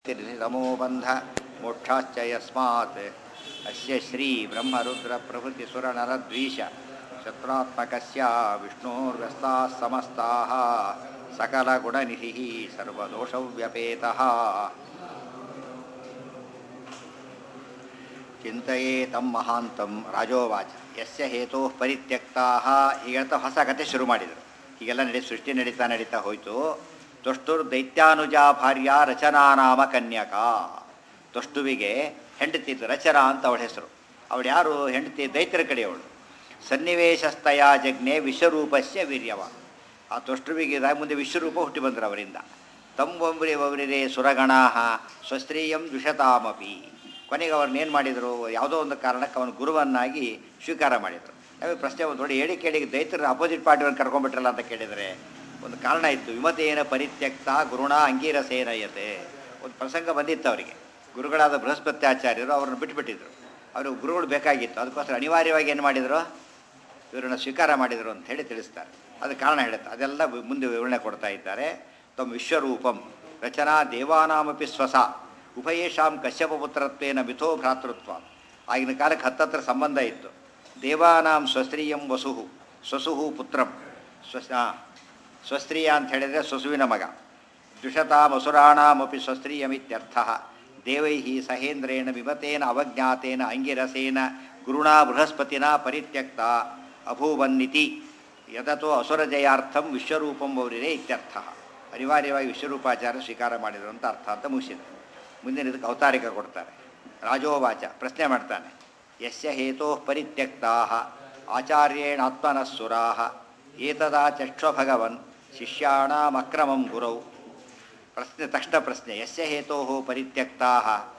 तिर्निरमोबन्ध मोक्षाश्च यस्मात् अस्य श्रीब्रह्मरुद्रप्रभृतिसुरनरद्वीष शत्रुत्मकस्य विष्णोर्व्यस्ताः समस्ताः सकलगुणनिधिः सर्वदोषव्यपेतः ಚಿಂತೆಯೇ ತಮ್ಮ ಮಹಾಂತಂ ರಾಜೋವಾಚ ಯಸ್ಯ ಹೇತೋ ಪರಿತ್ಯಕ್ತಾಹ ಹೀಗಂತ ಹೊಸ ಕತೆ ಶುರು ಮಾಡಿದರು ಹೀಗೆಲ್ಲ ನಡಿ ಸೃಷ್ಟಿ ನಡೀತಾ ನಡೀತಾ ಹೋಯಿತು ತೊಷ್ಟುರ್ ದೈತ್ಯಾನುಜ ಭಾರ್ಯ ರಚನಾ ನಾಮ ಕನ್ಯಕ ತೊಷ್ಟುವಿಗೆ ಹೆಂಡತಿ ರಚನಾ ಅಂತ ಅವಳ ಹೆಸರು ಅವಳು ಯಾರು ಹೆಂಡತಿ ದೈತ್ಯರ ಕಡೆಯವಳು ಸನ್ನಿವೇಶಸ್ತಯ ಜಜ್ಞೆ ವಿಶ್ವರೂಪಸ್ಯ ವೀರ್ಯವ ಆ ತೊಷ್ಟುವಿಗೆ ಇದಾಗಿ ಮುಂದೆ ವಿಶ್ವರೂಪ ಹುಟ್ಟಿ ಬಂದರು ಅವರಿಂದ ತಂಬೊಂಬ್ರಿ ಒಬ್ರಿರೇ ಸುರಗಣಾ ಸ್ವಸ್ತ್ರೀಯಂ ದ್ವಿಷತಾಮಪಿ ಕೊನೆಗೆ ಅವ್ರನ್ನ ಏನು ಮಾಡಿದರು ಯಾವುದೋ ಒಂದು ಕಾರಣಕ್ಕೆ ಅವನು ಗುರುವನ್ನಾಗಿ ಸ್ವೀಕಾರ ಮಾಡಿದರು ನಮಗೆ ಪ್ರಶ್ನೆ ಒಂದು ನೋಡಿ ಹೇಳಿ ಕೇಳಿ ದೈತ್ಯರ ಅಪೋಸಿಟ್ ಪಾರ್ಟಿಯನ್ನು ಕರ್ಕೊಂಡ್ಬಿಟ್ರಲ್ಲ ಅಂತ ಕೇಳಿದರೆ ಒಂದು ಕಾರಣ ಇತ್ತು ವಿಮತೇನ ಪರಿತ್ಯಕ್ತ ಗುರುಣ ಅಂಗೀರಸೇನಯತೆ ಒಂದು ಪ್ರಸಂಗ ಬಂದಿತ್ತು ಅವರಿಗೆ ಗುರುಗಳಾದ ಬೃಹಸ್ಪತ್ಯಾಚಾರ್ಯರು ಅವ್ರನ್ನ ಬಿಟ್ಟುಬಿಟ್ಟಿದ್ರು ಅವ್ರಿಗೆ ಗುರುಗಳು ಬೇಕಾಗಿತ್ತು ಅದಕ್ಕೋಸ್ಕರ ಅನಿವಾರ್ಯವಾಗಿ ಏನು ಮಾಡಿದರು ಇವರನ್ನು ಸ್ವೀಕಾರ ಮಾಡಿದರು ಅಂತ ಹೇಳಿ ತಿಳಿಸ್ತಾರೆ ಅದು ಕಾರಣ ಹೇಳುತ್ತೆ ಅದೆಲ್ಲ ಮುಂದೆ ವಿವರಣೆ ಕೊಡ್ತಾ ಇದ್ದಾರೆ ತಮ್ಮ ವಿಶ್ವರೂಪಂ ರಚನಾ ದೇವಾನಾಮಪಿ ಸ್ವಸ ಉಭಯೇಷಾಂ ಕಶ್ಯಪಪುತ್ರತ್ವೇನ ಮಿಥೋ ಭ್ರಾತೃತ್ವ ಆಗಿನ ಕಾಲಕ್ಕೆ ಹತ್ತತ್ರ ಸಂಬಂಧ ಇತ್ತು ದೇವಾನಾಂ ಸ್ವಸ್ತ್ರೀಯಂ ವಸುಹು ಸ್ವಸುಹು ಪುತ್ರಂ ಸ್ವಸ್ ಸ್ವಸ್ತ್ರೀಯ ಅಂತ ಹೇಳಿದರೆ ಸ್ವಸುವಿನ ಮಗ ದ್ವಿಷತಾಮಸುರಾಣಾಮಪಿ ಸ್ವಸ್ತ್ರೀಯಮಿತ್ಯರ್ಥ ದೇವೈ ಸಹೇಂದ್ರೇಣ ವಿಮತೇನ ಅವಜ್ಞಾತೇನ ಅಂಗಿರಸೇನ ಗುರುಣಾ ಬೃಹಸ್ಪತಿನ ಪರಿತ್ಯಕ್ತ ಅಭೂವನ್ನಿತಿ ಯದತೋ ಅಸುರಜಯಾರ್ಥಂ ವಿಶ್ವರೂಪಂ ಅವರಿರೇ ಇತ್ಯರ್ಥ ಅನಿವಾರ್ಯವಾಗಿ ವಿಶ್ವರೂಪಾಚಾರ್ಯ ಸ್ವೀಕಾರ ಮಾಡಿದರು ಅಂತ ಅರ್ಥ ಅಂತ ಮುಗಿಸಿದರು ಮುಂದಿನ ಇದಕ್ಕೆ ಅವತಾರಿಕ ಕೊಡ್ತಾರೆ ರಾಜೋವಾಚ ಪ್ರಶ್ನೆ ಮಾಡ್ತಾನೆ ಯಸ್ಯ ಹೇತೋ ಪರಿತ್ಯಕ್ತಾ ಆಚಾರ್ಯೇಣಾತ್ಮನಃಸುರಾ ಏತದಾ ಚಕ್ಷ ಭಗವನ್ ಶಿಷ್ಯಾಣಾಮಕ್ರಮಂ ಗುರೌ ಪ್ರಶ್ನೆ ತಕ್ಷಣ ಪ್ರಶ್ನೆ ಯಸ್ಯ ಹೇತೋ ಪರಿತ್ಯಕ್ತಾ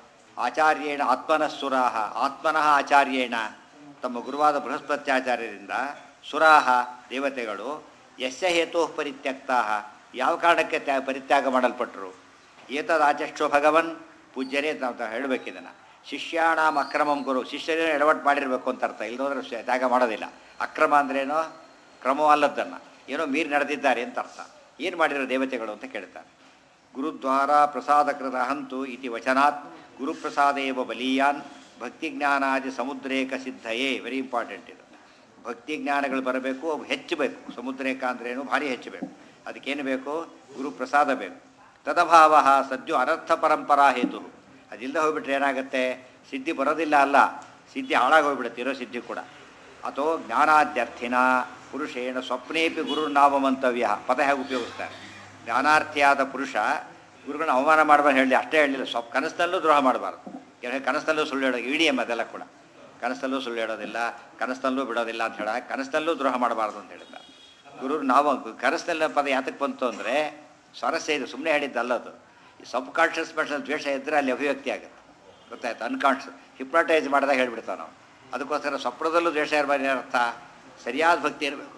ಆಚಾರ್ಯೇಣ ಆತ್ಮನಃಸುರಾ ಆತ್ಮನಃ ಆಚಾರ್ಯೇಣ ತಮ್ಮ ಗುರುವಾದ ಬೃಹಸ್ಪತ್ಯಾಚಾರ್ಯರಿಂದ ಸುರಾಹ ದೇವತೆಗಳು ಯಸ್ಯ ಹೇತೋ ಪರಿತ್ಯಕ್ತಾ ಯಾವ ಕಾರಣಕ್ಕೆ ತ್ಯಾ ಪರಿತ್ಯಾಗ ಮಾಡಲ್ಪಟ್ಟರು ಏತದಾಚಷ್ಟೋ ಭಗವನ್ ಪೂಜ್ಯರೇ ನಾವು ಹೇಳಬೇಕಿದನ್ನು ಶಿಷ್ಯಾಣಾಮ್ ಅಕ್ರಮಂ ಗುರು ಶಿಷ್ಯರೇ ಎಡವಟ್ಟು ಮಾಡಿರಬೇಕು ಅಂತ ಅರ್ಥ ಇಲ್ಲದೋದ್ರೆ ತ್ಯಾಗ ಮಾಡೋದಿಲ್ಲ ಅಕ್ರಮ ಅಂದ್ರೇನೋ ಕ್ರಮವಲ್ಲದ್ದನ್ನು ಏನೋ ಮೀರಿ ನಡೆದಿದ್ದಾರೆ ಅಂತ ಅರ್ಥ ಏನು ಮಾಡಿರೋ ದೇವತೆಗಳು ಅಂತ ಕೇಳ್ತಾರೆ ಗುರುದ್ವಾರ ಪ್ರಸಾದಕೃತ ಹಂತು ಇತಿ ವಚನಾತ್ ಗುರುಪ್ರಸಾದೇವ ಬಲೀಯಾನ್ ಭಕ್ತಿಜ್ಞಾನಾದಿ ಸಮುದ್ರೇಕ ಸಿದ್ಧಯೇ ವೆರಿ ಇಂಪಾರ್ಟೆಂಟ್ ಇದು ಭಕ್ತಿ ಜ್ಞಾನಗಳು ಬರಬೇಕು ಅವು ಹೆಚ್ಚಬೇಕು ಸಮುದ್ರೇಕ ಅಂದ್ರೇನು ಭಾರಿ ಹೆಚ್ಚಬೇಕು ಅದಕ್ಕೇನು ಬೇಕು ಗುರುಪ್ರಸಾದ ಬೇಕು ತದಭಾವ ಸದ್ಯು ಅನರ್ಥ ಪರಂಪರಾ ಹೇತು ಅದಿಲ್ಲದೆ ಹೋಗ್ಬಿಟ್ರೆ ಏನಾಗುತ್ತೆ ಸಿದ್ಧಿ ಬರೋದಿಲ್ಲ ಅಲ್ಲ ಸಿದ್ಧಿ ಹಾಳಾಗಿ ಹೋಗ್ಬಿಡುತ್ತೆ ಇರೋ ಸಿದ್ಧಿ ಕೂಡ ಅಥೋ ಜ್ಞಾನಾದ್ಯರ್ಥಿನ ಪುರುಷೇಣ ಸ್ವಪ್ನೇಪಿ ಗುರುನಾಮ ಮಂತವ್ಯ ಪದ ಹೇಗೆ ಉಪಯೋಗಿಸ್ತಾರೆ ಜ್ಞಾನಾರ್ಥಿಯಾದ ಪುರುಷ ಗುರುಗಳನ್ನ ಅವಮಾನ ಮಾಡಬಾರ್ದು ಹೇಳಿ ಅಷ್ಟೇ ಹೇಳಲಿಲ್ಲ ಸ್ವಲ್ಪ ಕನಸಲ್ಲೂ ದ್ರೋಹ ಮಾಡಬಾರ್ದು ಕೆಲವು ಕನಸಲ್ಲೂ ಸುಳ್ಳು ಹೇಳೋದು ಇಡೀ ಅದೆಲ್ಲ ಕೂಡ ಕನಸಲ್ಲೂ ಸುಳ್ಳು ಹೇಳೋದಿಲ್ಲ ಕನಸಲ್ಲೂ ಬಿಡೋದಿಲ್ಲ ಅಂತ ಹೇಳ ಕನಸಲ್ಲೂ ದ್ರೋಹ ಮಾಡಬಾರ್ದು ಅಂತ ಹೇಳ್ತಾರೆ ಗುರು ನಾವು ಕನಸಲ್ಲ ಪದ ಯಾತಕ್ಕೆ ಬಂತು ಅಂದರೆ ಸ್ವಾರಸ್ಯ ಇದು ಸುಮ್ಮನೆ ಹೇಳಿದ್ದಲ್ಲದು ಈ ಸಬ್ ಕಾನ್ಷಿಯಸ್ ಮೆಂಟಲ್ ದ್ವೇಷ ಇದ್ದರೆ ಅಲ್ಲಿ ಅಭಿವ್ಯಕ್ತಿ ಆಗುತ್ತೆ ಗೊತ್ತಾಯ್ತು ಅನ್ಕಾನ್ಷಿಯಸ್ ಹಿಪ್ನಾಟೈಸ್ ಮಾಡಿದಾಗ ಹೇಳ್ಬಿಡ್ತಾವೆ ನಾವು ಅದಕ್ಕೋಸ್ಕರ ಸ್ವಪ್ನದಲ್ಲೂ ದ್ವೇಷ ಇರಬಾರ್ದು ಅರ್ಥ ಸರಿಯಾದ ಭಕ್ತಿ ಇರಬೇಕು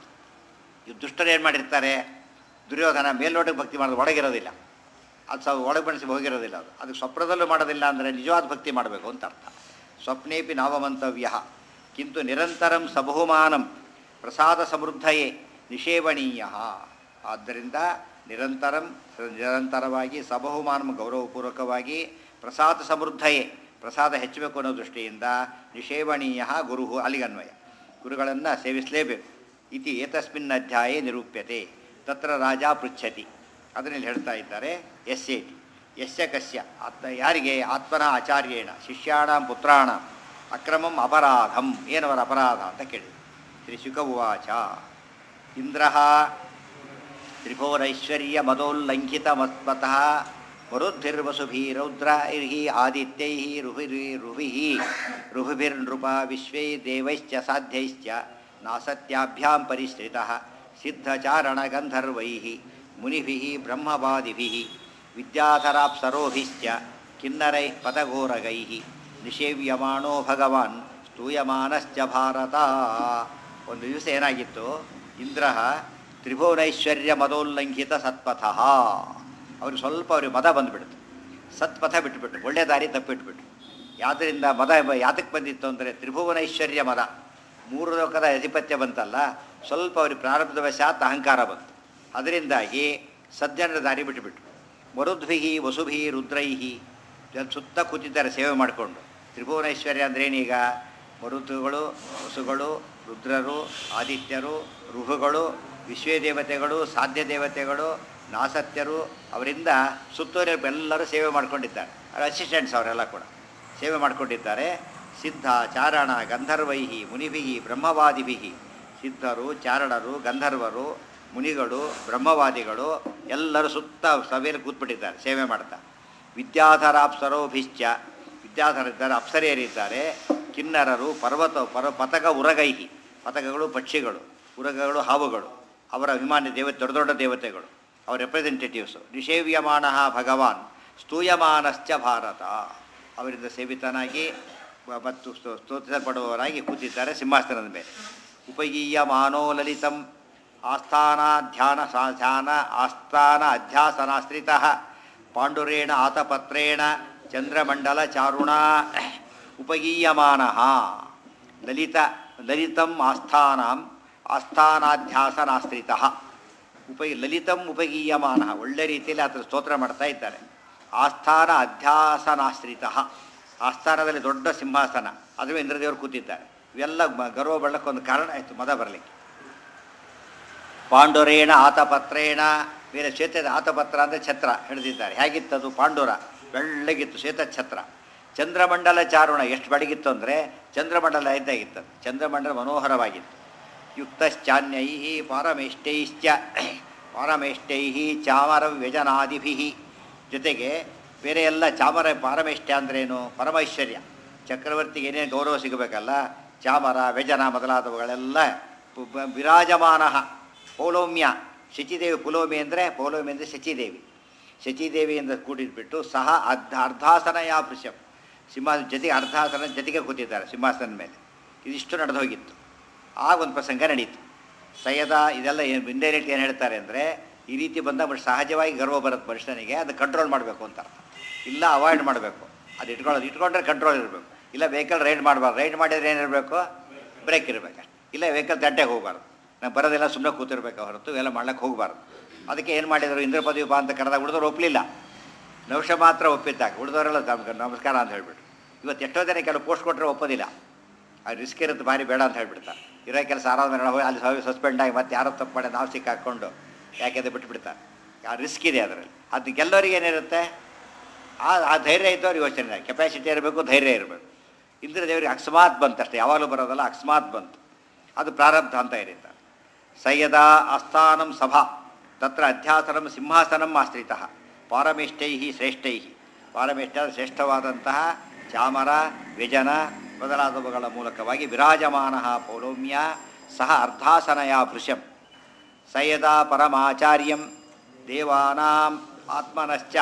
ಈ ದುಷ್ಟರು ಏನು ಮಾಡಿರ್ತಾರೆ ದುರ್ಯೋಧನ ಮೇಲ್ನೋಟಕ್ಕೆ ಭಕ್ತಿ ಮಾಡೋದು ಒಳಗಿರೋದಿಲ್ಲ ಅದು ಸಹ ಒಳಗೆ ಬೆಳೆಸಿ ಹೋಗಿರೋದಿಲ್ಲ ಅದು ಅದಕ್ಕೆ ಸ್ವಪ್ನದಲ್ಲೂ ಮಾಡೋದಿಲ್ಲ ಅಂದರೆ ನಿಜವಾದ ಭಕ್ತಿ ಮಾಡಬೇಕು ಅಂತ ಅರ್ಥ ಸ್ವಪ್ನೇಪಿ ನಾವಮಂತವ್ಯ ಕಿಂತು ನಿರಂತರಂ ಸಬಹುಮಾನಂ ಪ್ರಸಾದ ಸಮೃದ್ಧಯೇ ನಿಷೇವಣೀಯ ಆದ್ದರಿಂದ ನಿರಂತರಂ ನಿರಂತರವಾಗಿ ಸಬಹುಮಾನಂ ಗೌರವಪೂರ್ವಕವಾಗಿ ಪ್ರಸಾದ ಸಮೃದ್ಧಯೇ ಪ್ರಸಾದ ಹೆಚ್ಚಬೇಕು ಅನ್ನೋ ದೃಷ್ಟಿಯಿಂದ ನಿಷೇವಣೀಯ ಗುರು ಅಲಿಗನ್ವಯ ಗುರುಗಳನ್ನು ಸೇವಿಸಲೇಬೇಕು ಇತಿ ಏತಸ್ಮಿನ್ ಅಧ್ಯಾಯೇ ನಿರೂಪ್ಯತೆ ತತ್ರ ರಾಜ ಪೃಚ್ಛತಿ ಅದರಲ್ಲಿ ಹೇಳ್ತಾ ಇದ್ದಾರೆ ಎಸ್ ಎಟಿ ಯಸ್ಯ ಕಸ್ಯ ಆತ್ಮ ಯಾರಿಗೆ ಆತ್ಮನ ಆಚಾರ್ಯೇಣ ಶಿಷ್ಯಾಣ ಪುತ್ರಾಣ ಅಕ್ರಮಂ ಅಪರಾಧಂ ಏನವರ ಅಪರಾಧ ಅಂತ ಕೇಳಿ ಶ್ರೀ ಶುಕ ಉವಾಚ ಇಂದ್ರ ತ್ರಿಭೋರೈಶ್ವರ್ಯ ಮದೋಲ್ಲಂಘಿತ ಮತ್ಪತಃ ಮರುದ್ಭಿರ್ವಸುಭೀರೌದ್ರೈರ್ಹಿ ಆದಿತ್ಯೈ ರುಭಿರಿ ರುಭಿ ರುಭಿರ್ನೃಪ ವಿಶ್ವೈ ದೇವೈಶ್ಚ ಸಾಧ್ಯೈಶ್ಚ ನಾಸತ್ಯಾಭ್ಯಾಂ ಪರಿಶ್ರಿತಃ ಸಿದ್ಧಚಾರಣಗಂಧರ್ವೈ ಮುನಿಭಿ ಬ್ರಹ್ಮವಾದಿಭಿ ವಿದ್ಯಾಧರಾಪ್ಸರೋಭಿಶ್ಚ ಕಿನ್ನರೈ ಪದಘೋರಗೈ ನಿಷೇವ್ಯಮಾಣೋ ಭಗವಾನ್ ಸ್ತೂಯಮಾನಶ್ಚ ಭಾರತ ಒಂದು ದಿವಸ ಏನಾಗಿತ್ತು ಇಂದ್ರ ತ್ರಿಭುವನೈಶ್ವರ್ಯ ಮದೋಲ್ಲಂಘಿತ ಸತ್ಪಥ ಅವ್ರಿಗೆ ಸ್ವಲ್ಪ ಅವ್ರಿಗೆ ಮದ ಬಂದುಬಿಡ್ತು ಸತ್ಪಥ ಬಿಟ್ಟುಬಿಟ್ಟು ಒಳ್ಳೆ ದಾರಿ ತಪ್ಪಿಟ್ಬಿಟ್ರು ಯಾವುದರಿಂದ ಮದ ಯಾತಕ್ಕೆ ಬಂದಿತ್ತು ಅಂದರೆ ತ್ರಿಭುವನೈಶ್ವರ್ಯ ಮದ ಮೂರು ಲೋಕದ ಅಧಿಪತ್ಯ ಬಂತಲ್ಲ ಸ್ವಲ್ಪ ಅವ್ರಿಗೆ ಪ್ರಾರಬ್ಧ ವಶಾತ್ ಅಹಂಕಾರ ಬಂತು ಅದರಿಂದಾಗಿ ಸಜ್ಜನರ ದಾರಿ ಬಿಟ್ಟುಬಿಟ್ರು ಮರುದ್ಭಿ ವಸುಭಿ ರುದ್ರೈ ಜನ ಸುತ್ತ ಕೂತಿದ್ದಾರೆ ಸೇವೆ ಮಾಡಿಕೊಂಡು ತ್ರಿಭುವನೇಶ್ವರ್ಯ ಅಂದ್ರೇನೀಗ ಮರುತುಗಳು ವಸುಗಳು ರುದ್ರರು ಆದಿತ್ಯರು ರುಹುಗಳು ವಿಶ್ವೇ ದೇವತೆಗಳು ಸಾಧ್ಯ ದೇವತೆಗಳು ನಾಸತ್ಯರು ಅವರಿಂದ ಸುತ್ತೂರಿಯ ಎಲ್ಲರೂ ಸೇವೆ ಮಾಡ್ಕೊಂಡಿದ್ದಾರೆ ಅವ್ರ ಅಸಿಸ್ಟೆಂಟ್ಸ್ ಅವರೆಲ್ಲ ಕೂಡ ಸೇವೆ ಮಾಡ್ಕೊಂಡಿದ್ದಾರೆ ಸಿದ್ಧ ಚಾರಣ ಗಂಧರ್ವೈಹಿ ಮುನಿಭಿಹಿ ಬ್ರಹ್ಮವಾದಿಭಿಹಿ ಸಿದ್ಧರು ಚಾರಣರು ಗಂಧರ್ವರು ಮುನಿಗಳು ಬ್ರಹ್ಮವಾದಿಗಳು ಎಲ್ಲರೂ ಸುತ್ತ ಸಭೆಯಲ್ಲಿ ಕೂತ್ಬಿಟ್ಟಿದ್ದಾರೆ ಸೇವೆ ಮಾಡ್ತಾ ವಿದ್ಯಾಧರಾಪ್ಸರೋಭಿಶ್ಚ ವಿದ್ಯಾಧರಿದ್ದಾರೆ ಅಪ್ಸರೆಯರಿದ್ದಾರೆ ಕಿನ್ನರರು ಪರ್ವತ ಪರ ಪತಕ ಉರಗೈಹಿ ಪತಕಗಳು ಪಕ್ಷಿಗಳು ಉರಗಗಳು ಹಾವುಗಳು ಅವರ ಅಭಿಮಾನಿ ದೇವತೆ ದೊಡ್ಡ ದೊಡ್ಡ ದೇವತೆಗಳು ಅವರ ರೆಪ್ರೆಸೆಂಟೇಟಿವ್ಸು ನಿಷೇವ್ಯಮಾನ ಭಗವಾನ್ ಸ್ತೂಯಮಾನಶ್ಚ ಭಾರತ ಅವರಿಂದ ಸೇವಿತನಾಗಿ ಮ- ಮತ್ತು ಸ್ತೋ- ಸ್ತೋತ್ರಿಸಲ್ಪಡುವವರಾಗಿ ಕೂತಿದ್ದಾರೆ ಸಿಂಹಾಸನದ ಮೇಲೆ ಉಪಗೀಯಮಾನೋ ಲಲಿತಂ ಆಸ್ಥಾನಾಧ್ಯಾನ ಸಾ- ಧ್ಯಾನ ಆಸ್ಥಾನ ಅಧ್ಯಾಸನಾಶ್ರಿತ ಪಾಂಡುರೇಣ ಆತಪತ್ರೇಣ ಚಂದ್ರಮಂಡಲ ಚಾರುಣ ಉಪಗೀಯಮಾನ ಲಲಿತ ಲಲಿತಂ ಆಸ್ಥಾನಂ ಆಸ್ಥಾನಾಧ್ಯಾಸನಾಶ್ರಿತ ಉಪ ಲಲಿತಂ ಉಪಗೀಯಮಾನ ಒಳ್ಳೆ ರೀತಿಯಲ್ಲಿ ಆತ ಸ್ತೋತ್ರ ಮಾಡ್ತಾ ಇದ್ದಾರೆ ಆಸ್ಥಾನ ಅಧ್ಯಾಸನಾಶ್ರಿತ ಆಸ್ಥಾನದಲ್ಲಿ ದೊಡ್ಡ ಸಿಂಹಾಸನ ಅದುವೇ ಇಂದ್ರದೇವರು ಕೂತಿದ್ದಾರೆ ಇವೆಲ್ಲ ಮ- ಗರ್ವ ಬಳ್ಳಕ್ಕೊಂದು ಕಾರಣ ಆಯಿತು ಮದ ಬರಲಿಕ್ಕೆ ಪಾಂಡುರೇಣ ಆತಪತ್ರೇಣ ಬೇರೆ ಶ್ವೇತದ ಆತಪತ್ರ ಅಂದರೆ ಛತ್ರ ಹಿಡಿದಿದ್ದಾರೆ ಹೇಗಿತ್ತದು ಪಾಂಡುರ ಬೆಳ್ಳಗಿತ್ತು ಶ್ವೇತ ಛತ್ರ ಚಂದ್ರಮಂಡಲ ಚಾರುಣ ಎಷ್ಟು ಬೆಳಗಿತ್ತು ಅಂದರೆ ಚಂದ್ರಮಂಡಲ ಇದ್ದಾಗಿತ್ತು ಅದು. ಚಂದ್ರಮಂಡಲ ಮನೋಹರವಾಗಿತ್ತು ಯುಕ್ತಶ್ಚಾನ್ಯೈ ಪಾರಮೇಷ್ಟೈಶ್ಚ ಪಾರಮೇಷ್ಟೈ ಚಾಮರ ವ್ಯಜನಾದಿಭಿ ಜೊತೆಗೆ ಬೇರೆ ಎಲ್ಲ ಚಾಮರ ಪಾರಮೇಷ್ಟ್ಯ ಅಂದ್ರೇನು ಪರಮೈಶ್ವರ್ಯ ಚಕ್ರವರ್ತಿಗೆ ಏನೇನು ಗೌರವ ಸಿಗಬೇಕಲ್ಲ ಚಾಮರ ವ್ಯಜನ ಮೊದಲಾದವುಗಳೆಲ್ಲ ಪು- ಬ- ವಿರಾಜಮಾನ ಪೌಲೋಮ್ಯ ಶಚಿದೇವಿ ಪುಲೋಮಿ ಅಂದರೆ ಪೌಲೋಮಿ ಅಂದರೆ ಶಚಿದೇವಿ ಶಚಿದೇವಿಯಿಂದ ಕೂಡಿದ್ಬಿಟ್ಟು ಸಹ ಅರ್ಧ ಅರ್ಧಾಸನ ಯಾ ಪೃಶ್ಯಂ ಸಿಂಹಾಸನ ಜೊತೆಗೆ ಅರ್ಧಾಸನ ಜೊತೆಗೆ ಕೂತಿದ್ದಾರೆ ಸಿಂಹಾಸನದ ಮೇಲೆ ಇದಿಷ್ಟು ನಡೆದು ಹೋಗಿತ್ತು ಆಗ ಒಂದು ಪ್ರಸಂಗ ನಡೀತು ಸಯ್ಯದ ಇದೆಲ್ಲ ಏನು ಇಂಡೈರೆಕ್ಟ್ ಏನು ಹೇಳ್ತಾರೆ ಅಂದರೆ ಈ ರೀತಿ ಬಂದ ಮನುಷ್ಯ ಸಹಜವಾಗಿ ಗರ್ವ ಬರುತ್ತೆ ಮನುಷ್ಯನಿಗೆ ಅದು ಕಂಟ್ರೋಲ್ ಮಾಡಬೇಕು ಅಂತ ಅರ್ಥ ಇಲ್ಲ ಅವಾಯ್ಡ್ ಮಾಡಬೇಕು ಅದು ಇಟ್ಕೊಳ್ಳೋದು ಇಟ್ಕೊಂಡ್ರೆ ಕಂಟ್ರೋಲ್ ಇರಬೇಕು ಇಲ್ಲ ವೆಹಿಕಲ್ ರೈಡ್ ಮಾಡಬಾರ್ದು ರೈಡ್ ಮಾಡಿದ್ರೆ ಏನಿರಬೇಕು ಬ್ರೇಕ್ ಇರಬೇಕು ಇಲ್ಲ ವೆಹಿಕಲ್ ತಟ್ಟೆಗೆ ಹೋಗಬಾರ್ದು ನಾವು ಬರೋದೆಲ್ಲ ಸುಮ್ಮನೆ ಕೂತಿರ್ಬೇಕು ಹೊರತು ಇವೆಲ್ಲ ಮಾಡ್ಲಿಕ್ಕೆ ಹೋಗಬಾರ್ದು ಅದಕ್ಕೆ ಏನು ಮಾಡಿದರು ಇಂದ್ರ ಪದವಿ ಬಾ ಅಂತ ಕರೆದಾಗ ಉಳಿದವ್ರು ಒಪ್ಪಲಿಲ್ಲ ನೌಷ ಮಾತ್ರ ಒಪ್ಪಿದ್ದಾಗ ಉಳಿದವರೆಲ್ಲ ತಮ್ಗೆ ನಮಸ್ಕಾರ ಅಂತ ಹೇಳ್ಬಿಟ್ಟು ಇವತ್ತು ಎಷ್ಟೋ ಜನ ಕೆಲವು ಪೋಸ್ಟ್ ಕೊಟ್ಟರೆ ಒಪ್ಪೋದಿಲ್ಲ ಆ ರಿಸ್ಕ್ ಇರುತ್ತೆ ಭಾರಿ ಬೇಡ ಅಂತ ಹೇಳ್ಬಿಡ್ತಾರೆ ಇರೋ ಕೆಲಸ ಆರಾಧನೆ ಹೋಗಿ ಅಲ್ಲಿ ಹೋಗಿ ಸಸ್ಪೆಂಡ್ ಆಗಿ ಮತ್ತೆ ಯಾರೋ ತಪ್ಪು ಮಾಡಿ ನಾವು ಸಿಕ್ಕಾಕೊಂಡು ಯಾಕೆಂದ್ರೆ ಬಿಟ್ಬಿಡ್ತಾರೆ ಆ ರಿಸ್ಕ್ ಇದೆ ಅದರಲ್ಲಿ ಅದು ಗೆಲ್ಲೋರಿಗೆ ಏನಿರುತ್ತೆ ಆ ಆ ಧೈರ್ಯ ಇದ್ದವ್ರು ಯೋಚನೆ ಕೆಪಾಸಿಟಿ ಇರಬೇಕು ಧೈರ್ಯ ಇರಬೇಕು ಇಂದ್ರ ದೇವರಿಗೆ ಅಕಸ್ಮಾತ್ ಬಂತು ಅಷ್ಟೇ ಯಾವಾಗಲೂ ಬರೋದಲ್ಲ ಅಕಸ್ಮಾತ್ ಬಂತು ಅದು ಪ್ರಾರಬ್ಧ ಅಂತ ಇರುತ್ತೆ ಸಯ್ಯದ ಆಸ್ಥಾನಂ ಸಭಾ ತತ್ರ ಅಧ್ಯಾಸನಂ ಸಿಂಹಾಸನಂ ಆಶ್ರಿತ ಪಾರಮೇಷ್ಟೈ ಶ್ರೇಷ್ಠೈ ಪಾರಮೇಷ್ಟ ಶ್ರೇಷ್ಠವಾದಂತಹ ಚಾಮರ ವ್ಯಜನ ಮೊದಲಾದವುಗಳ ಮೂಲಕವಾಗಿ ವಿರಾಜಮಾನ ಪೌಲೋಮ್ಯ ಸಹ ಅರ್ಧಾಸನಯ ಭೃಶಂ ಸಯದ ಪರಮಾಚಾರ್ಯಂ ದೇವಾನಾಂ ಆತ್ಮನಶ್ಚ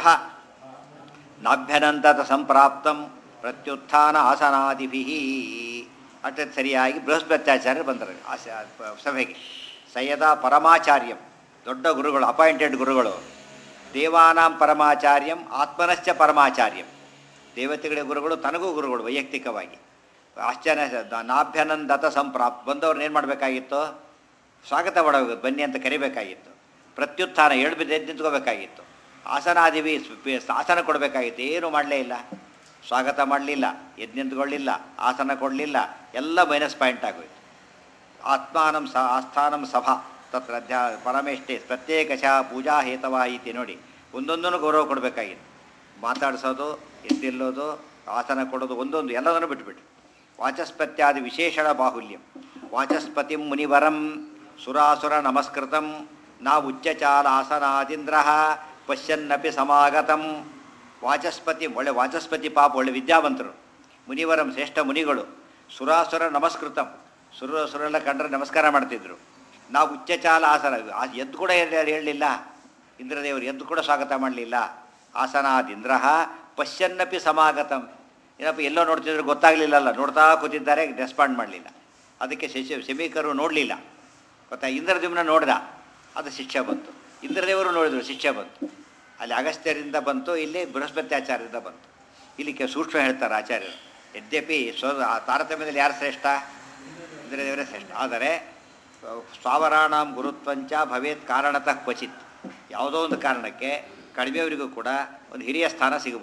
ನಾಭ್ಯನಂತತ ಸಂಪ್ರಾಪ್ತಂ ಪ್ರತ್ಯುತ್ಥಾನ ಆಸನಾದಿಭಿ ಅಷ್ಟೇ ಸರಿಯಾಗಿ ಬೃಹಸ್ಪತ್ಯಾಚಾರ್ಯರು ಬಂದರು ಆಸ ಪ- ಸಭೆಗೆ ಸಯ್ಯದ ಪರಮಾಚಾರ್ಯಂ ದೊಡ್ಡ ಗುರುಗಳು ಅಪಾಯಿಂಟೆಡ್ ಗುರುಗಳು ದೇವಾನಾಂ ಪರಮಾಚಾರ್ಯಂ ಆತ್ಮನಶ್ಚ ಪರಮಾಚಾರ್ಯಂ ದೇವತೆಗಳ ಗುರುಗಳು ತನಗೂ ಗುರುಗಳು ವೈಯಕ್ತಿಕವಾಗಿ ಆಶ್ಚರ್ಯ ದ- ನಾಭ್ಯನಂದತ ಸಂಪ್ರಾಪ್ತ ಬಂದವ್ರನ್ನ ಏನು ಮಾಡಬೇಕಾಗಿತ್ತು ಸ್ವಾಗತ ಮಾಡಬೇಕು ಬನ್ನಿ ಅಂತ ಕರಿಬೇಕಾಗಿತ್ತು ಪ್ರತ್ಯುತ್ಥಾನ ಏಳು ಬಿದ್ದು ಎದ್ದು ನಿಂತ್ಕೋಬೇಕಾಗಿತ್ತು ಆಸನಾದಿವಿ ಸ್ವ- ಆಸನ ಕೊಡಬೇಕಾಗಿತ್ತು ಏನೂ ಮಾಡಲೇ ಇಲ್ಲ ಸ್ವಾಗತ ಮಾಡಲಿಲ್ಲ ಎದ್ದು ನಿಂತ್ಕೊಳ್ಳಿಲ್ಲ ಆಸನ ಕೊಡಲಿಲ್ಲ ಎಲ್ಲ ಮೈನಸ್ ಪಾಯಿಂಟ್ ಆಗೋಯ್ತು ಆತ್ಮಾನಂ ಸ ಆಸ್ಥಾನಂ ಸಭಾ ತತ್ರ ಅಧ್ಯ ಪರಮೇಷ್ಟೇ ಪ್ರತ್ಯೇಕಶಃ ಪೂಜಾ ಹೇತವ ಐತಿ ನೋಡಿ ಒಂದೊಂದನ್ನು ಗೌರವ ಕೊಡಬೇಕಾಗಿತ್ತು ಮಾತಾಡಿಸೋದು ಎದ್ದಿಲ್ಲೋದು ಆಸನ ಕೊಡೋದು ಒಂದೊಂದು ಎಲ್ಲದನ್ನು ಬಿಟ್ಬಿಟ್ಟು ವಾಚಸ್ಪತ್ಯಾದಿ ವಿಶೇಷಣ ಬಾಹುಲ್ಯಂ ವಾಚಸ್ಪತಿ ಮುನಿವರಂ ಸುರಾಸುರ ನಮಸ್ಕೃತಂ ನಾ ಉಚ್ಚಚಾಲ ಆಸನಾದಿಂದ್ರ ಪಶ್ಯನ್ನಪಿ ಸಮಾಗತಂ ವಾಚಸ್ಪತಿ ಒಳ್ಳೆ ವಾಚಸ್ಪತಿ ಪಾಪ ಒಳ್ಳೆ ವಿದ್ಯಾವಂತರು ಮುನಿವರಂ ಶ್ರೇಷ್ಠ ಮುನಿಗಳು ಸುರಾಸುರ ನಮಸ್ಕೃತಂ ಸುರ ಸುರೆಲ್ಲ ಕಂಡ್ರೆ ನಮಸ್ಕಾರ ಮಾಡ್ತಿದ್ರು ನಾವು ಉಚ್ಚಚಾಲ ಆಸನ ಆ ಎದ್ದು ಕೂಡ ಹೇಳಲಿಲ್ಲ ಇಂದ್ರದೇವರು ಎದ್ದು ಕೂಡ ಸ್ವಾಗತ ಮಾಡಲಿಲ್ಲ ಆಸನಾದಿಂದ್ರ ಪಶ್ಯನ್ನಪಿ ಸಮಾಗತಂ ಏನಪ್ಪ ಎಲ್ಲೋ ನೋಡ್ತಿದ್ರು ಗೊತ್ತಾಗಲಿಲ್ಲಲ್ಲ ನೋಡ್ತಾ ಕೂತಿದ್ದಾರೆ ರೆಸ್ಪಾಂಡ್ ಮಾಡಲಿಲ್ಲ ಅದಕ್ಕೆ ಶಶಿ ಶಮೀಕರು ನೋಡಲಿಲ್ಲ ಗೊತ್ತಾ ಇಂದ್ರದೇವನ ನೋಡ್ದ ಅದು ಶಿಕ್ಷೆ ಬಂತು ಇಂದ್ರದೇವರು ನೋಡಿದ್ರು ಶಿಕ್ಷೆ ಬಂತು ಅಲ್ಲಿ ಅಗಸ್ತ್ಯರಿಂದ ಬಂತು ಇಲ್ಲಿ ಬೃಹಸ್ಪತ್ಯಾಚಾರ್ಯರಿಂದ ಬಂತು ಇಲ್ಲಿ ಕೆ ಸೂಕ್ಷ್ಮ ಹೇಳ್ತಾರೆ ಆಚಾರ್ಯರು ಯದ್ಯಪಿ ಸ್ವ ಆ ತಾರತಮ್ಯದಲ್ಲಿ ಯಾರು ಶ್ರೇಷ್ಠ ಇಂದ್ರದೇವರೇ ಶ್ರೇಷ್ಠ ಆದರೆ ಸ್ವಾವರಾಣಾಂ ಗುರುತ್ವಂಚ ಭವೇತ್ ಕಾರಣತಃ ಕ್ವಚಿತ್ ಯಾವುದೋ ಒಂದು ಕಾರಣಕ್ಕೆ ಕಡಿಮೆಯವರಿಗೂ ಕೂಡ ಒಂದು ಹಿರಿಯ ಸ್ಥಾನ ಸಿಗಬಹುದು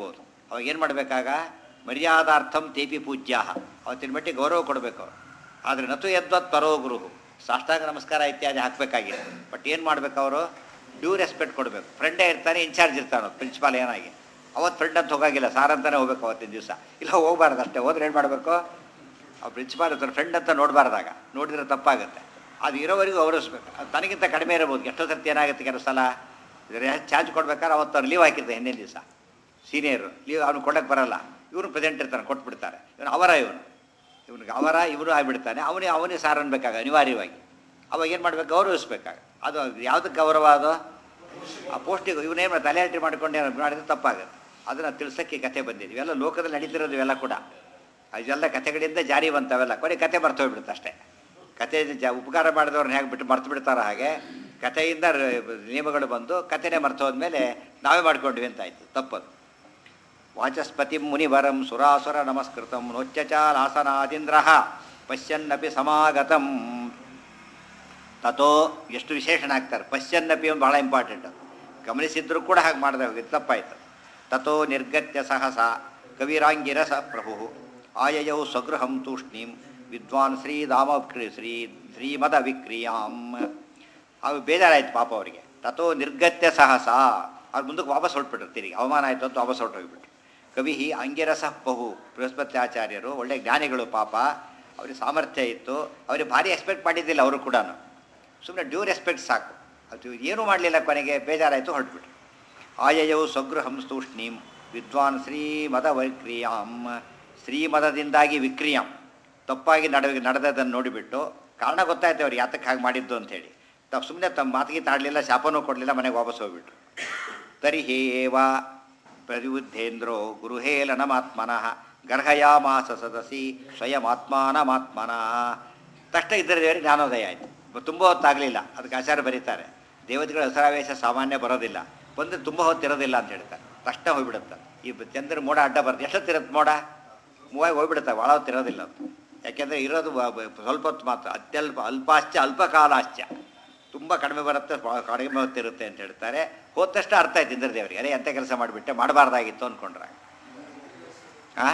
ಅವಾಗ ಏನು ಮಾಡಬೇಕಾಗ ಮರ್ಯಾದಾರ್ಥಂ ತೇಪಿ ಪೂಜ್ಯ ಅವತ್ತಿನ ಮಟ್ಟಿಗೆ ಗೌರವ ಕೊಡಬೇಕು ಅವರು ಆದರೆ ನತು ಯದ್ವತ್ ಪರೋ ಗುರು ಸಾಷ್ಟಾಂಗ ನಮಸ್ಕಾರ ಇತ್ಯಾದಿ ಹಾಕಬೇಕಾಗಿದೆ ಬಟ್ ಏನು ಮಾಡ್ಬೇಕು ಅವರು ಡ್ಯೂ ರೆಸ್ಪೆಕ್ಟ್ ಕೊಡಬೇಕು ಫ್ರೆಂಡೇ ಇರ್ತಾನೆ ಇನ್ಚಾರ್ಜ್ ಇರ್ತಾನೆ ಪ್ರಿನ್ಸಿಪಾಲ್ ಏನಾಗಿ ಅವತ್ತು ಫ್ರೆಂಡ್ ಅಂತ ಹೋಗಾಗಿಲ್ಲ ಸಾರ್ ಅಂತಾನೆ ಹೋಗ್ಬೇಕು ಅವತ್ತಿನ ದಿವಸ ಇಲ್ಲ ಹೋಗ್ಬಾರ್ದು ಅಷ್ಟೇ ಹೋದ್ರೆ ಏನು ಮಾಡಬೇಕು ಆ ಪ್ರಿನ್ಸಿಪಾಲ್ ಇರ್ತಾರೆ ಫ್ರೆಂಡ್ ಅಂತ ನೋಡಬಾರ್ದಾಗ ನೋಡಿದ್ರೆ ತಪ್ಪಾಗುತ್ತೆ ಅದು ಇರೋವರೆಗೂ ಗೌರವಿಸ್ಬೇಕು ಅದು ತನಗಿಂತ ಕಡಿಮೆ ಇರಬಹುದು ಎಷ್ಟೋ ಸರ್ತಿ ಏನಾಗುತ್ತೆ ಕೆಲವು ಸಲ ಚಾರ್ಜ್ ಕೊಡ್ಬೇಕಾದ್ರೆ ಅವತ್ತು ಅವ್ರು ಲೀವ್ ಹಾಕಿರ್ತಾರೆ ಹಿಂದಿನ ದಿವಸ ಸೀನಿಯರು ಲೀವ್ ಅವ್ನು ಕೊಡೋಕ್ಕೆ ಬರಲ್ಲ ಇವರು ಪ್ರೆಸೆಂಟ್ ಇರ್ತಾನೆ ಕೊಟ್ಬಿಡ್ತಾರೆ ಇವನು ಅವರ ಇವನು ಇವನಿಗೆ ಅವರ ಇವನು ಆಗಿಬಿಡ್ತಾನೆ ಅವನಿಗೆ ಅವನಿಗೆ ಸಾರ್ ಅನ್ಬೇಕಾಗ ಅನಿವಾರ್ಯವಾಗಿ ಅವಾಗ ಏನು ಮಾಡ್ಬೇಕು ಗೌರವಿಸ್ಬೇಕಾಗ ಅದು ಯಾವುದಕ್ಕೆ ಗೌರವ ಅದು ಆ ಪೋಸ್ಟಿಗೆ ಇವನೇನು ತಲೆಹರಟೆ ಮಾಡ್ಕೊಂಡು ಏನೋ ಮಾಡಿದ್ರೆ ತಪ್ಪಾಗುತ್ತೆ ಅದನ್ನು ತಿಳ್ಸೋಕ್ಕೆ ಕಥೆ ಬಂದಿದ್ವಿ ಇವೆಲ್ಲ ಲೋಕದಲ್ಲಿ ನಡೀತಿರೋದು ಇವೆಲ್ಲ ಕೂಡ ಅದೆಲ್ಲ ಕಥೆಗಳಿಂದ ಜಾರಿ ಬಂತವೆಲ್ಲ ಕೊನೆ ಕತೆ ಮರ್ತು ಹೋಗ್ಬಿಡುತ್ತೆ ಅಷ್ಟೇ ಕತೆ ಜ ಉಪಕಾರ ಮಾಡಿದವ್ರನ್ನ ಹೇಗೆ ಬಿಟ್ಟು ಮರ್ತು ಬಿಡ್ತಾರೋ ಹಾಗೆ ಕಥೆಯಿಂದ ರ- ನಿಯಮಗಳು ಬಂದು ಕಥೆನೇ ಮರ್ತು ಹೋದ್ಮೇಲೆ ನಾವೇ ಮಾಡ್ಕೊಂಡ್ವಿ ಅಂತ ಆಯ್ತು ತಪ್ಪದು ವಾಚಸ್ಪತಿ ಮುನಿವರಂ ಸುರಾಸುರ ನಮಸ್ಕೃತಂ ನೋಚ್ಚಚಾಲಾಸನಾದಿಂದ್ರ ಪಶ್ಯನ್ನಪಿ ಸಮಾಗತಂ ತಥೋ ಎಷ್ಟು ವಿಶೇಷಣ ಆಗ್ತಾರೆ ಪಶ್ಯನ್ನಪಿ ಒಂದು ಬಹಳ ಇಂಪಾರ್ಟೆಂಟ್ ಗಮನಿಸಿದ್ರು ಕೂಡ ಹಾಗೆ ಮಾಡದೆ ಹೋಗಿದ್ದು ತಪ್ಪಾಯ್ತು ತಥೋ ನಿರ್ಗತ್ಯ ಸಹಸ ಕವಿರಾಂಗಿರಸ ಪ್ರಭು ಆಯಯೌ ಸ್ವಗೃಹಂ ತೂಷ್ಣೀಂ ವಿದ್ವಾನ್ ಶ್ರೀಧಾಮ ಶ್ರೀ ಶ್ರೀಮದ ವಿಕ್ರಿಯಾಂ ಅವು ಬೇಜಾರಾಯ್ತು ಪಾಪ ಅವರಿಗೆ ತಥೋ ನಿರ್ಗತ್ಯ ಸಹಸ ಅವ್ರು ಮುಂದಕ್ಕೆ ವಾಪಸ್ ಹೊರಟ್ಬಿಟ್ರು ತಿರುಗಿ ಅವಮಾನ ಆಯಿತು ಅಂತ ವಾಪಸ್ ಹೊರಟೋಗ್ಬಿಟ್ರು ಕವಿ ಅಂಗಿರಸ ಬಹು ಬೃಹಸ್ಪತಿ ಆಚಾರ್ಯರು ಒಳ್ಳೆ ಜ್ಞಾನಿಗಳು ಪಾಪ ಅವ್ರಿಗೆ ಸಾಮರ್ಥ್ಯ ಇತ್ತು ಅವ್ರಿಗೆ ಭಾರಿ ಎಕ್ಸ್ಪೆಕ್ಟ್ ಮಾಡಿದ್ದಿಲ್ಲ ಅವರು ಕೂಡ ಸುಮ್ಮನೆ ಡ್ಯೂ ರೆಸ್ಪೆಕ್ಟ್ ಸಾಕು ಅದು ಏನೂ ಮಾಡಲಿಲ್ಲ ಕೊನೆಗೆ ಬೇಜಾರಾಯಿತು ಹೊರಟ್ಬಿಟ್ರು ಆಯಯೌ ಸ್ವಗೃಹಂ ತೂಷ್ಣೀಂ ವಿದ್ವಾನ್ ಶ್ರೀಮದ ವೈಕ್ರಿಯಾಂ ಶ್ರೀಮದದಿಂದಾಗಿ ವಿಕ್ರಿಯಾಂ ತಪ್ಪಾಗಿ ನಡ ನಡೆದದನ್ನು ನೋಡಿಬಿಟ್ಟು ಕಾರಣ ಗೊತ್ತಾಯ್ತು ಅವ್ರು ಯಾತಕ್ಕೆ ಹಾಗೆ ಮಾಡಿದ್ದು ಅಂತೇಳಿ ತಾವು ಸುಮ್ಮನೆ ತಮ್ಮ ಮಾತಿಗೆ ತಾಡಲಿಲ್ಲ ಶಾಪನೂ ಕೊಡಲಿಲ್ಲ ಮನೆಗೆ ವಾಪಸ್ ಹೋಗ್ಬಿಟ್ರು ತರ್ಹಿ ಏವ ಪ್ರತಿಬುದ್ಧೇಂದ್ರೋ ಗುರುಹೇಲನಮಾತ್ಮನಃ ಗರ್ಹಯಾಮಾಸ ಸದಸಿ ಸ್ವಯಮಾತ್ಮಾನಮಾತ್ಮನಃ ತಕ್ಷಣ ಇದ್ದರೆ ದೇವರಿಗೆ ಜ್ಞಾನೋದಯ ಆಯಿತು ತುಂಬ ಹೊತ್ತಾಗಲಿಲ್ಲ ಅದಕ್ಕೆ ಆಚಾರ ಬರೀತಾರೆ ದೇವತೆಗಳ ಹೆಸರಾವೇಶ ಸಾಮಾನ್ಯ ಬರೋದಿಲ್ಲ ಬಂದರೆ ತುಂಬ ಹೊತ್ತಿರೋದಿಲ್ಲ ಅಂತ ಹೇಳ್ತಾರೆ ತಕ್ಷಣ ಹೋಗ್ಬಿಡುತ್ತೆ ಈ ಚಂದ್ರ ಮೋಡ ಅಡ್ಡ ಬರುತ್ತೆ ಎಷ್ಟೊತ್ತಿರುತ್ತೆ ಮೋಡ ಮೂವಾಗಿ ಹೋಗ್ಬಿಡುತ್ತೆ ಭಾಳ ಹೊತ್ತಿರೋದಿಲ್ಲ ಅದು ಯಾಕೆಂದರೆ ಇರೋದು ಬ- ಬ- ಸ್ವಲ್ಪ ಹೊತ್ತು ಮಾತ್ರ ಅತ್ಯಲ್ಪ ಅಲ್ಪಾಶ್ಚ ಅಲ್ಪಕಾಲಾಶ್ಚ ತುಂಬ ಕಡಿಮೆ ಬರುತ್ತೆ ಬಹಳ ಕಡಿಮೆ ಹೊತ್ತಿರುತ್ತೆ ಅಂತ ಹೇಳ್ತಾರೆ ಹೋದ ತಕ್ಷಣ ಅರ್ಥ ಆಯ್ತು ಇಂದ್ರದೇವರಿಗೆ ಅದೇ ಎಂಥ ಕೆಲಸ ಮಾಡಿಬಿಟ್ಟೆ ಮಾಡಬಾರ್ದಾಗಿತ್ತು ಅಂದ್ಕೊಂಡ್ರೆ ಆ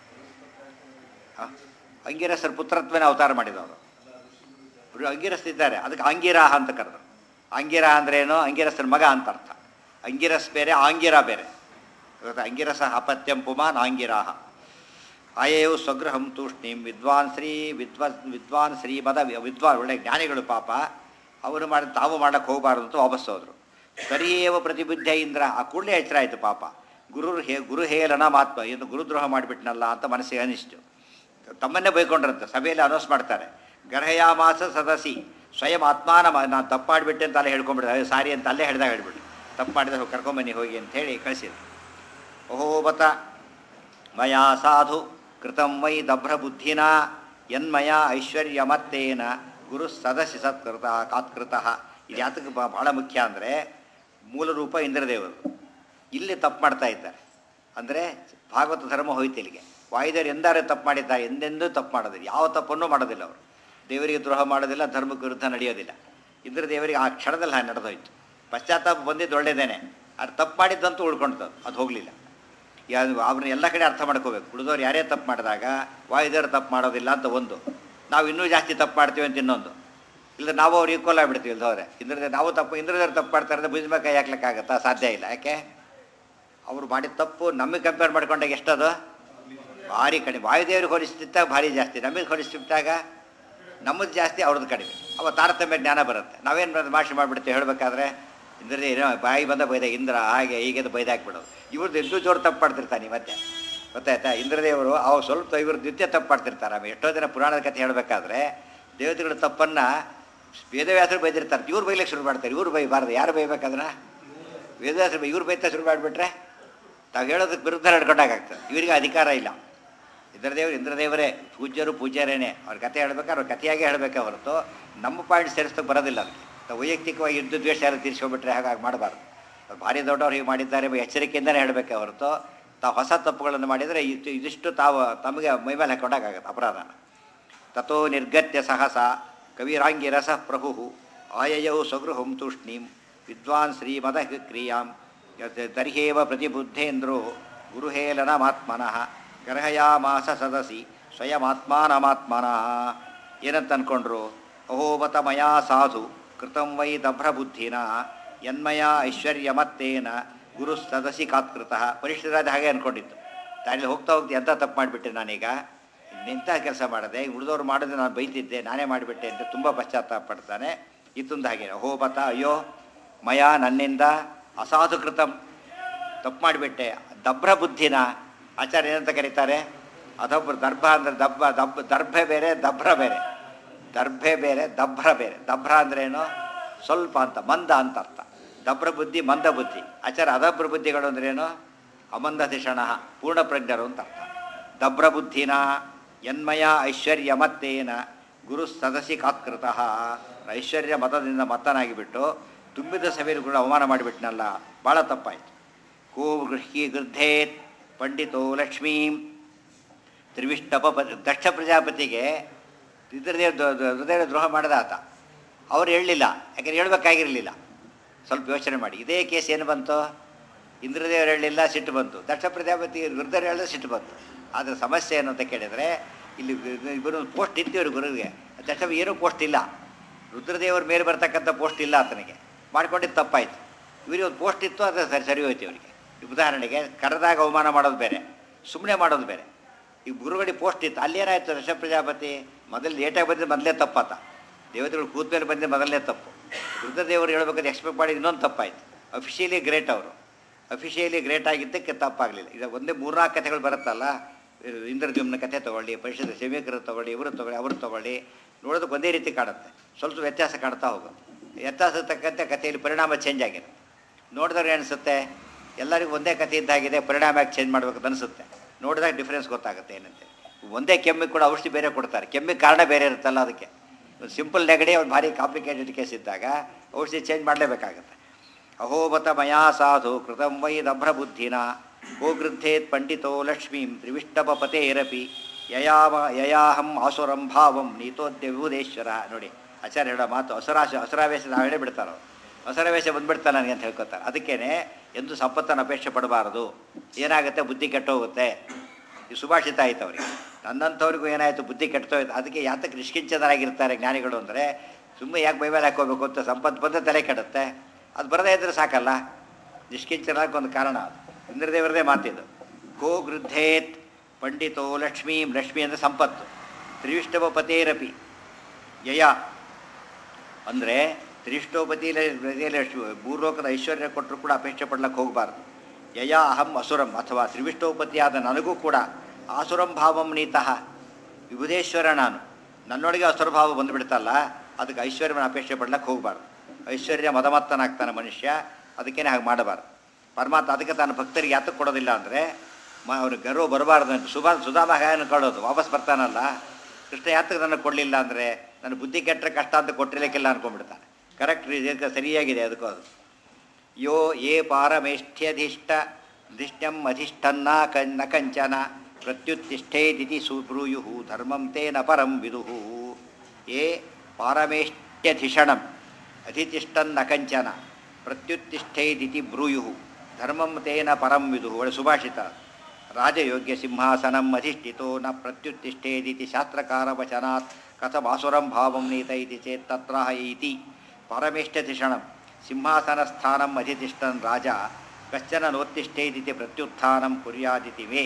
ಆ? ಅಂಗಿರಸರು ಪುತ್ರತ್ವನೇ ಅವತಾರ ಮಾಡಿದವರು ಅವರು ಅಂಗಿರಸ್ತಿದ್ದಾರೆ ಅದಕ್ಕೆ ಆಂಗಿರಾಹ ಅಂತ ಕರೆದ್ರು ಆಂಗಿರ ಅಂದ್ರೇನು ಅಂಗಿರಸನ ಮಗ ಅಂತ ಅರ್ಥ ಅಂಗಿರಸ್ ಬೇರೆ ಆಂಗಿರ ಬೇರೆ ಗೊತ್ತಾ ಅಂಗಿರಸ ಅಪತ್ಯಂ ಪುಮಾನ್ ಆಂಗಿರಾಹ ಆಯೇಯು ಸ್ವಗೃಹಂ ತೂಷ್ಣೀಂ ವಿದ್ವಾನ್ ಶ್ರೀ ವಿದ್ವ ವಿದ್ವಾನ್ ಶ್ರೀಮದ ವಿದ್ವಾನ್ ಒಳ್ಳೆ ಜ್ಞಾನಿಗಳು ಪಾಪ ಅವರು ಮಾಡಿ ತಾವು ಮಾಡಕ್ಕೆ ಹೋಗಬಾರ್ದು ಅಂತ ವಾಪಸ್ ಹೋದರು ಸರಿಯೇವ ಪ್ರತಿಬುದ್ಧ ಇಂದ್ರ ಆ ಕೂಡಲೇ ಎಚ್ಚರ ಆಯಿತು ಪಾಪ ಗುರು ಹೇ ಗುರು ಹೇಲನ ಮಾತ್ಮ ಏನು ಗುರುದ್ರೋಹ ಮಾಡಿಬಿಟ್ನಲ್ಲ ಅಂತ ಮನಸ್ಸಿಗೆ ಅನಿಸ್ತು ತಮ್ಮನ್ನೇ ಬೈಕೊಂಡ್ರಂತೆ ಸಭೆಯಲ್ಲಿ ಅನೌನ್ಸ್ ಮಾಡ್ತಾರೆ ಗರ್ಹಯಾಮಾಸ ಸದಸಿ ಸ್ವಯಂ ಆತ್ಮಾನ ಮ- ನಾನು ತಪ್ಪು ಮಾಡಿಬಿಟ್ಟೆ ಅಂತ ಅಲ್ಲೇ ಹೇಳ್ಕೊಂಡ್ಬಿಡ್ತಾರೆ ಸಾರಿ ಅಂತ ಅಲ್ಲೇ ಹೇಳ್ದಾಗ ಹೇಳ್ಬಿಟ್ಟು ತಪ್ಪು ಮಾಡಿದ್ರೆ ಕರ್ಕೊಂಬನ್ನಿ ಹೋಗಿ ಅಂತ ಹೇಳಿ ಕಳಿಸಿದ್ರು ಅಹೋಬತ ಮಯಾ ಸಾಧು ಕೃತಂ ವೈ ದಭ್ರಬುದ್ಧಿನ ಯನ್ಮಯ ಐಶ್ವರ್ಯಮತ್ತೇನ ಗುರು ಸದಸ್ಯ ಸತ್ಕೃತ ಕಾತ್ಕೃತಃ ಇದು ಯಾತಕ್ಕೆ ಬ- ಬಹಳ ಮುಖ್ಯ ಅಂದರೆ ಮೂಲ ರೂಪ ಇಂದ್ರದೇವರು ಇಲ್ಲಿ ತಪ್ಪು ಮಾಡ್ತಾ ಇದ್ದಾರೆ ಅಂದರೆ ಭಾಗವತ ಧರ್ಮ ಹೋಯ್ತು ಇಲ್ಲಿಗೆ ವಾಯುದೇವರು ಎಂದಾರು ತಪ್ಪು ಮಾಡಿದ್ದಾರೆ ಎಂದೆಂದೂ ತಪ್ಪು ಮಾಡೋದಿಲ್ಲ ಯಾವ ತಪ್ಪನ್ನು ಮಾಡೋದಿಲ್ಲ ಅವರು ದೇವರಿಗೆ ದ್ರೋಹ ಮಾಡೋದಿಲ್ಲ ಧರ್ಮಕ್ಕೆ ವಿರುದ್ಧ ನಡೆಯೋದಿಲ್ಲ ಇಂದ್ರದೇವರಿಗೆ ಆ ಕ್ಷಣದಲ್ಲಿ ಹಾಗೆ ನಡೆದೋಯ್ತು ಪಶ್ಚಾತ್ತಾಪ ಬಂದಿದ್ದು ಒಳ್ಳೇದೇನೆ ಅದು ತಪ್ಪು ಮಾಡಿದ್ದಂತೂ ಉಳ್ಕೊಂಡ್ತು ಅದು ಹೋಗಲಿಲ್ಲ ಯಾರು ಅವ್ರನ್ನ ಎಲ್ಲ ಕಡೆ ಅರ್ಥ ಮಾಡ್ಕೋಬೇಕು ಉಳಿದವ್ರು ಯಾರೇ ತಪ್ಪು ಮಾಡಿದಾಗ ವಾಯುದೇವರು ತಪ್ಪು ಮಾಡೋದಿಲ್ಲ ಅಂತ ಒಂದು ನಾವು ಇನ್ನೂ ಜಾಸ್ತಿ ತಪ್ಪು ಮಾಡ್ತೀವಿ ಅಂತ ಇನ್ನೊಂದು ಇಲ್ಲ ನಾವು ಅವ್ರು ಈಕ್ವಲ್ ಆಗಿಬಿಡ್ತೀವಿ ಇಲ್ದವ್ರೆ ಇಂದ್ರದೇ ನಾವು ತಪ್ಪು ಇಂದ್ರದೇವ್ರು ತಪ್ಪು ಮಾಡ್ತಾರೆ ಅಂದರೆ ಭುಜ ಕೈ ಹಾಕ್ಲಿಕ್ಕಾಗತ್ತಾ ಸಾಧ್ಯ ಇಲ್ಲ ಯಾಕೆ ಅವ್ರು ಮಾಡಿದ ತಪ್ಪು ನಮಗೆ ಕಂಪೇರ್ ಮಾಡ್ಕೊಂಡಾಗ ಎಷ್ಟದು ಭಾರಿ ಕಡಿಮೆ ವಾಯುದೇವ್ರಿಗೆ ಹೋಲಿಸ್ತಿದ್ದಾಗ ಭಾರಿ ಜಾಸ್ತಿ ನಮಗೆ ಹೋಲಿಸ್ತಿದ್ದಾಗ ನಮ್ಮದು ಜಾಸ್ತಿ ಅವ್ರದ್ದು ಕಡಿಮೆ ಅವ ತಾರತಮ್ಯ ಜ್ಞಾನ ಬರುತ್ತೆ ನಾವೇನು ಭಾಷೆ ಮಾಡಿಬಿಡ್ತೀವಿ ಹೇಳಬೇಕಾದ್ರೆ ಇಂದ್ರದೇ ಏನೋ ಬಾಯಿ ಬಂದ ಬೈದ ಇಂದ್ರ ಹಾಗೆ ಹೀಗೆ ಬೈದ ಹಾಕ್ಬಿಡೋದು ಇವ್ರದ್ದು ಇನ್ನೂ ಜೋರು ತಪ್ಪು ಮಾಡ್ತಿರ್ತಾನೆ ಈ ಮಧ್ಯೆ ಗೊತ್ತಾಯ್ತಾ ಇಂದ್ರದೇವರು ಅವ್ರು ಸ್ವಲ್ಪ ಇವರು ದ್ವಿತೀಯ ತಪ್ಪು ಮಾಡ್ತಿರ್ತಾರೆ ಆಮೇಲೆ ಎಷ್ಟೋ ದಿನ ಪುರಾಣದ ಕಥೆ ಹೇಳಬೇಕಾದ್ರೆ ದೇವತೆಗಳ ತಪ್ಪನ್ನು ವೇದವ್ಯಾಸರು ಬೈದಿರ್ತಾರೆ ಇವ್ರು ಬೈಲಿಕ್ಕೆ ಶುರು ಮಾಡ್ತಾರೆ ಇವ್ರು ಬೈಬಾರ್ದು ಯಾರು ಬೈಬೇಕದನ್ನ ವೇದವ್ಯಾಸರು ಬೈ ಇವ್ರು ಬೈತಾ ಶುರು ಮಾಡಿಬಿಟ್ರೆ ತಾವು ಹೇಳೋದಕ್ಕೆ ವಿರುದ್ಧ ನಡ್ಕೊಂಡಾಗ್ತದೆ ಇವರಿಗೆ ಅಧಿಕಾರ ಇಲ್ಲ ಇಂದ್ರದೇವರು ಇಂದ್ರದೇವರೇ ಪೂಜ್ಯರು ಪೂಜ್ಯರೇನೆ ಅವ್ರ ಕತೆ ಹೇಳ್ಬೇಕಾದ್ರೆ ಅವ್ರ ಕಥೆಯಾಗೆ ಹೇಳಬೇಕೆ ಹೊರತು ನಮ್ಮ ಪಾಯಿಂಟ್ ಸೇರಿಸ್ತಕ್ಕೆ ಬರೋದಿಲ್ಲ ಅದಕ್ಕೆ ತಾವು ವೈಯಕ್ತಿಕವಾಗಿ ಯುದ್ಧ ದ್ವೇಷ ಎಲ್ಲ ತೀರ್ಸ್ಕೊಂಡ್ಬಿಟ್ರೆ ಹಾಗಾಗಿ ಮಾಡಬಾರ್ದು ಅವ್ರು ಭಾರಿ ದೊಡ್ಡವ್ರು ಹೀಗೆ ಮಾಡಿದ್ದಾರೆ ಎಂಬ ಎಚ್ಚರಿಕೆಯಿಂದಲೇ ಹೇಳಬೇಕೆ ಹೊರತು ತಾವು ಹೊಸ ತಪ್ಪುಗಳನ್ನು ಮಾಡಿದರೆ ಇಷ್ಟು ಇದಿಷ್ಟು ತಾವು ತಮಗೆ ಮೈಮೇಲೆ ಹಾಕೊಂಡಾಗತ್ತೆ ಅಪರಾಧನ ತಥೋ ನಿರ್ಗತ್ಯ ಸಹಸ ಕವಿರಾಂಗಿರಸ ಪ್ರಭು ಆಯಯೌ ಸ್ವಗೃಹಂ ತೂಷ್ಣೀಂ ವಿದ್ವಾನ್ ಶ್ರೀಮದ ಕ್ರಿಯಾಂ ತರ್ಹೇವ ಪ್ರತಿಬುದ್ಧೇಂದ್ರೋ ಗುರುಹೇಲನಮಾತ್ಮನಃ ಗರ್ಹಯಾಮಾಸ ಸದಸಿ ಸ್ವಯಮಾತ್ಮಾನಮಾತ್ಮನಃ ಏನಂತ ಅನ್ಕೊಂಡ್ರು ಅಹೋಬತ ಮಯಾ ಸಾಧು ಕೃತಂ ವೈ ದಭ್ರಬುದ್ಧಿನ ಯನ್ಮಯ ಐಶ್ವರ್ಯಮತ್ತೇನ ಗುರು ಸದಸಿ ಕಾತ್ಕೃತಃ ಪರಿಷ್ಠರಾದ ಹಾಗೆ ಅನ್ಕೊಂಡಿತ್ತು ತಾನಲ್ಲಿ ಹೋಗ್ತಾ ಹೋಗ್ತಾ ಎಂಥ ತಪ್ಪು ಮಾಡಿಬಿಟ್ಟೆ ನಾನೀಗ ನಿಂತ ಕೆಲಸ ಮಾಡಿದೆ ಉಳಿದವ್ರು ಮಾಡಿದ್ರೆ ನಾನು ಬೈತಿದ್ದೆ ನಾನೇ ಮಾಡಿಬಿಟ್ಟೆ ಅಂತ ತುಂಬ ಪಶ್ಚಾತ್ತಾಪ ಪಡ್ತಾನೆ ಇತ್ತೊಂದು ಹಾಗೆ ಅಹೋಬತ ಅಯ್ಯೋ ಮಯ ನನ್ನಿಂದ ಅಸಾಧು ಕೃತಂ ತಪ್ಪು ಮಾಡಿಬಿಟ್ಟೆ ದಭ್ರ ಬುದ್ಧಿನ ಆಚಾರ್ಯ ಏನಂತ ಕರೀತಾರೆ ಅದೊಬ್ಬರು ದರ್ಭ ಅಂದರೆ ದಬ್ಬ ದಬ್ಬ ದರ್ಭೆ ಬೇರೆ ದಭ್ರ ಬೇರೆ ದರ್ಭೆ ಬೇರೆ ದಭ್ರ ಬೇರೆ ದಭ್ರ ಅಂದ್ರೇನು ಸ್ವಲ್ಪ ಅಂತ ಮಂದ ಅಂತ ಅರ್ಥ ದಭ್ರ ಬುದ್ಧಿ ಮಂದ ಬುದ್ಧಿ ಆಚಾರ್ಯ ಅದಭ್ರ ಬುದ್ಧಿಗಳು ಅಂದ್ರೇನು ಅಮಂದ ತಿಷಣ ಪೂರ್ಣ ಪ್ರಜ್ಞರು ಅಂತ ಅರ್ಥ ದಭ್ರ ಬುದ್ಧಿನ ಯನ್ಮಯ ಐಶ್ವರ್ಯ ಮತ್ತೇನ ಗುರು ಸದಸಿ ಕಾತ್ಕೃತಃ ಐಶ್ವರ್ಯ ಮತದಿಂದ ಮತ್ತನಾಗಿಬಿಟ್ಟು ತುಂಬಿದ ಸಭೆಯಲ್ಲಿ ಕೂಡ ಅವಮಾನ ಮಾಡಿಬಿಟ್ನಲ್ಲ ಭಾಳ ತಪ್ಪಾಯಿತು ಕೋ ಗೃಹ್ಯ ಗೃದ್ಧೇತ್ ಪಂಡಿತೋ ಲಕ್ಷ್ಮೀಂ ತ್ರಿವಿಷ್ಟಪ ದಕ್ಷ ಪ್ರಜಾಪತಿಗೆ ಇದ್ರದೇ ಹೃದಯ ದ್ರೋಹ ಮಾಡಿದ ಆತ ಅವ್ರು ಹೇಳಲಿಲ್ಲ ಯಾಕಂದ್ರೆ ಹೇಳ್ಬೇಕಾಗಿರಲಿಲ್ಲ ಸ್ವಲ್ಪ ಯೋಚನೆ ಮಾಡಿ ಇದೇ ಕೇಸ್ ಏನು ಬಂತು ಇಂದ್ರದೇವರು ಹೇಳಲಿಲ್ಲ ಸಿಟ್ಟು ಬಂತು ದಕ್ಷ ಪ್ರಜಾಪತಿ ಹೃದಯ ಹೇಳಿದ್ರೆ ಸಿಟ್ಟು ಬಂತು ಆದರೆ ಸಮಸ್ಯೆ ಏನು ಅಂತ ಕೇಳಿದರೆ ಇಲ್ಲಿ ಇಬ್ಬರು ಪೋಸ್ಟ್ ಇತ್ತು ಇವ್ರು ಗುರುವಿಗೆ ದಕ್ಷ ಏನೂ ಪೋಸ್ಟ್ ಇಲ್ಲ ರುದ್ರದೇವರ ಮೇಲೆ ಬರ್ತಕ್ಕಂಥ ಪೋಸ್ಟ್ ಇಲ್ಲ ಆತನಿಗೆ ಮಾಡ್ಕೊಂಡಿದ್ದು ತಪ್ಪಾಯಿತು ಇವರಿಗೆ ಒಂದು ಪೋಸ್ಟ್ ಇತ್ತು ಅದು ಸರಿ ಸರಿ ಹೋಯ್ತು ಇವರಿಗೆ ಉದಾಹರಣೆಗೆ ಕರೆದಾಗ ಅವಮಾನ ಮಾಡೋದು ಬೇರೆ ಸುಮ್ಮನೆ ಮಾಡೋದು ಬೇರೆ ಈಗ ಗುರುಗಡಿ ಪೋಸ್ಟ್ ಇತ್ತು ಅಲ್ಲೇನಾಯಿತು ದಶ ಪ್ರಜಾಪತಿ ಮೊದಲು ಲೇಟಾಗಿ ಬಂದರೆ ಮೊದಲೇ ತಪ್ಪಾತ ದೇವತೆಗಳು ಕೂತ ಮೇಲೆ ಬಂದರೆ ಮೊದಲನೇ ತಪ್ಪು ರುದ್ರದೇವರು ಹೇಳ್ಬೇಕಾದ್ರೆ ಎಕ್ಸ್ಪೆಕ್ಟ್ ಮಾಡಿ ಇನ್ನೊಂದು ತಪ್ಪಾಯಿತು ಅಫಿಷಿಯಲಿ ಗ್ರೇಟ್ ಅವರು ಅಫಿಷಿಯಲಿ ಗ್ರೇಟ್ ಆಗಿದ್ದಕ್ಕೆ ತಪ್ಪಾಗಲಿಲ್ಲ ಈಗ ಒಂದೇ ಮೂರ್ನಾಲ್ಕು ಕಥೆಗಳು ಬರುತ್ತಲ್ಲ ಇಂದ್ರದ್ಯುಮ್ನ ಕಥೆ ತೊಗೊಳ್ಳಿ ಪರಿಷತ್ ಸೇವಕರು ತೊಗೊಳ್ಳಿ ಇವರು ತೊಗೊಳ್ಳಿ ಅವರು ತೊಗೊಳ್ಳಿ ನೋಡೋದಕ್ಕೆ ಒಂದೇ ರೀತಿ ಕಾಣುತ್ತೆ ಸ್ವಲ್ಪ ವ್ಯತ್ಯಾಸ ಕಾಣ್ತಾ ಹೋಗುತ್ತೆ ವ್ಯತ್ಯಾಸ ತಕ್ಕಂತೆ ಕಥೆಯಲ್ಲಿ ಪರಿಣಾಮ ಚೇಂಜ್ ಆಗಿದೆ ನೋಡಿದ್ರೆ ಅನಿಸುತ್ತೆ ಎಲ್ಲರಿಗೂ ಒಂದೇ ಕಥೆ ಇದ್ದಾಗಿದೆ ಪರಿಣಾಮ ಯಾಕೆ ಚೇಂಜ್ ಮಾಡ್ಬೇಕು ಅನಿಸುತ್ತೆ ನೋಡಿದಾಗ ಡಿಫ್ರೆನ್ಸ್ ಗೊತ್ತಾಗುತ್ತೆ ಏನಂತೆ ಒಂದೇ ಕೆಮ್ಮಿಗೆ ಕೂಡ ಔಷಧಿ ಬೇರೆ ಕೊಡ್ತಾರೆ ಕೆಮ್ಮಿಗೆ ಕಾರಣ ಬೇರೆ ಇರುತ್ತಲ್ಲ ಅದಕ್ಕೆ ಒಂದು ಸಿಂಪಲ್ ನೆಗಡಿ ಒಂದು ಭಾರಿ ಕಾಂಪ್ಲಿಕೇಟೆಡ್ ಕೇಸ್ ಇದ್ದಾಗ ಔಷಧಿ ಚೇಂಜ್ ಮಾಡಲೇಬೇಕಾಗತ್ತೆ ಅಹೋಬತ ಮಯಾ ಸಾಧು ಕೃತಂ ವೈ ದಭ್ರ ಬುದ್ಧಿನ ಗೋಗೃದ್ಧೇತ್ ಪಂಡಿತೋ ಲಕ್ಷ್ಮೀಂ ತ್ರಿವಿಷ್ಟಪ ಪತೇರಪಿ ಯಯಾಮ ಯಯಾಹಂ ಆಸುರಂ ಭಾವಂ ನೀತೋದ್ಯ ವಿಭುದೇಶ್ವರ ನೋಡಿ ಆಚಾರ್ಯ ಹೇಳೋ ಮಾತು ಅಸರಾಶ ಅಸರಾವೇಶ ನಾವು ಹೇಳೇ ಬಿಡ್ತಾರೋ ಅಸರಾವೇಶ ಬಂದ್ಬಿಡ್ತಾನೆ ನನಗೆ ಅಂತ ಹೇಳ್ಕೊತಾರೆ ಅದಕ್ಕೇನೆ ಎಂದು ಸಂಪತ್ತನ್ನು ಅಪೇಕ್ಷೆ ಪಡಬಾರದು ಏನಾಗುತ್ತೆ ಬುದ್ಧಿ ಕೆಟ್ಟೋಗುತ್ತೆ ಈ ಸುಭಾಷಿತ ಆಯ್ತು ಅವರಿಗೆ ನನ್ನಂಥವ್ರಿಗೂ ಏನಾಯಿತು ಬುದ್ಧಿ ಕೆಟ್ಟೋಯ್ತು ಅದಕ್ಕೆ ಯಾತಕ್ಕೆ ನಿಷ್ಕಿಂಚನರಾಗಿರ್ತಾರೆ ಜ್ಞಾನಿಗಳು ಅಂದರೆ ಸುಮ್ಮನೆ ಯಾಕೆ ಬೈಮೇಲೆ ಹಾಕೋಬೇಕು ಅಂತ ಸಂಪತ್ತು ಬಂದರೆ ತಲೆ ಕೆಡುತ್ತೆ ಅದು ಬರದೇ ಇದ್ದರೆ ಸಾಕಲ್ಲ ನಿಷ್ಕಿಂಚನಕ್ಕೆ ಒಂದು ಕಾರಣ ಅದು ಇಂದ್ರದೇವರದೇ ಮಾತಿದು ಗೋ ಗೃದ್ಧೇತ್ ಪಂಡಿತೋ ಲಕ್ಷ್ಮೀಂ ಲಕ್ಷ್ಮಿ ಅಂದರೆ ಸಂಪತ್ತು ತ್ರಿವಿಷ್ಟವ ಪತೇರಪಿ ಯಯ ಅಂದರೆ ತ್ರಿವಿಷ್ಟೋಪತಿ ಭೂಲೋಕದ ಐಶ್ವರ್ಯ ಕೊಟ್ಟರು ಕೂಡ ಅಪೇಕ್ಷೆ ಪಡ್ಲಕ್ಕೆ ಹೋಗಬಾರ್ದು ಯಯ ಅಹಂ ಅಸುರಂ ಅಥವಾ ತ್ರಿವಿಷ್ಟೋಪತಿಯಾದ ನನಗೂ ಕೂಡ ಆಸುರಂ ಭಾವಂ ನೀತಃ ವಿಭುಧೇಶ್ವರ ನಾನು ನನ್ನೊಳಗೆ ಅಸುರಭಾವ ಬಂದುಬಿಡ್ತಲ್ಲ ಅದಕ್ಕೆ ಐಶ್ವರ್ಯವನ್ನು ಅಪೇಕ್ಷೆ ಪಡ್ಲಕ್ಕೆ ಹೋಗಬಾರ್ದು ಐಶ್ವರ್ಯ ಮದಮತ್ತನಾಗ್ತಾನೆ ಮನುಷ್ಯ ಅದಕ್ಕೇನೆ ಹಾಗೆ ಮಾಡಬಾರ್ದು ಪರಮಾತ್ಮ ಅದಕ್ಕೆ ತಾನು ಭಕ್ತರಿಗೆ ಯಾತಕ್ಕೆ ಕೊಡೋದಿಲ್ಲ ಅಂದರೆ ಮ ಅವ್ರಿಗೆ ಗರ್ವ ಬರಬಾರ್ದು ಅಂತ ಸುಭಾ ಸುಧಾಮ ಹಾಗೆ ಅನ್ಕೊಳ್ಳೋದು ವಾಪಸ್ ಬರ್ತಾನಲ್ಲ ಕೃಷ್ಣ ಯಾತಕ್ಕೆ ನನಗೆ ಕೊಡಲಿಲ್ಲ ಅಂದರೆ ನನ್ನ ಬುದ್ಧಿ ಕೆಟ್ಟರೆ ಕಷ್ಟ ಅಂತ ಕೊಟ್ಟಿರಲಿಕ್ಕಿಲ್ಲ ಅನ್ಕೊಂಡ್ಬಿಡ್ತಾನೆ ಕರೆಕ್ಟ್ ಇದಕ್ಕೆ ಸರಿಯಾಗಿದೆ ಅದಕ್ಕೂ ಅದು ಯೋ ಯೇ ಪಾರಮೇಷ್ಠ್ಯಧಿಷ್ಠ ಧಿಷ್ಟ್ಯಂ ಅಧಿಷ್ಠನ್ನ ಕನ್ನ ಕಂಚನ ಪ್ರತ್ಯುತ್ತಿಷ್ಠೇದಿತಿ ಸುಬ್ರೂಯು ಧರ್ಮಂ ತೇನ ಪರಂ ವಿದುಹು ಯೇ ಪಾರಮೇಷ್ಠ್ಯಧಿಷಣಂ ಅಧಿತಿಷ್ಠನ್ನ ಕಂಚನ ಪ್ರತ್ಯುತ್ತಿಷ್ಠೇದಿತಿ ಬ್ರೂಯು ಧರ್ಮಂ ತೇನ ಪರಂ ವಿದುಹು ಒಳ್ಳೆ ಸುಭಾಷಿತ ರಾಜಯೋಗ್ಯ ಸಿಂಹಾಸನಂ ಅಧಿಷ್ಠಿತೋ ನ ಪ್ರತ್ಯುತ್ತಿಷ್ಠೇದಿತಿ ಶಾಸ್ತ್ರಕಾರ ವಚನಾತ್ ಕಥಮಾಸುರಂ ಭಾವಂ ನೀತ ಇತಿ ಚೇತ್ ತತ್ರ ಇತಿ ಪರಮೇಷ್ಠಧಿಷಣಂ ಸಿಂಹಾಸನಸ್ಥಾನಂ ಅಧಿತಿಷ್ಠನ್ ರಾಜ ಕಶ್ಚನ ನೋತ್ತಿಷ್ಠೇದಿತಿ ಪ್ರತ್ಯುತ್ಥಾನಂ ಕುರ್ಯಾದಿತಿ ಮೇ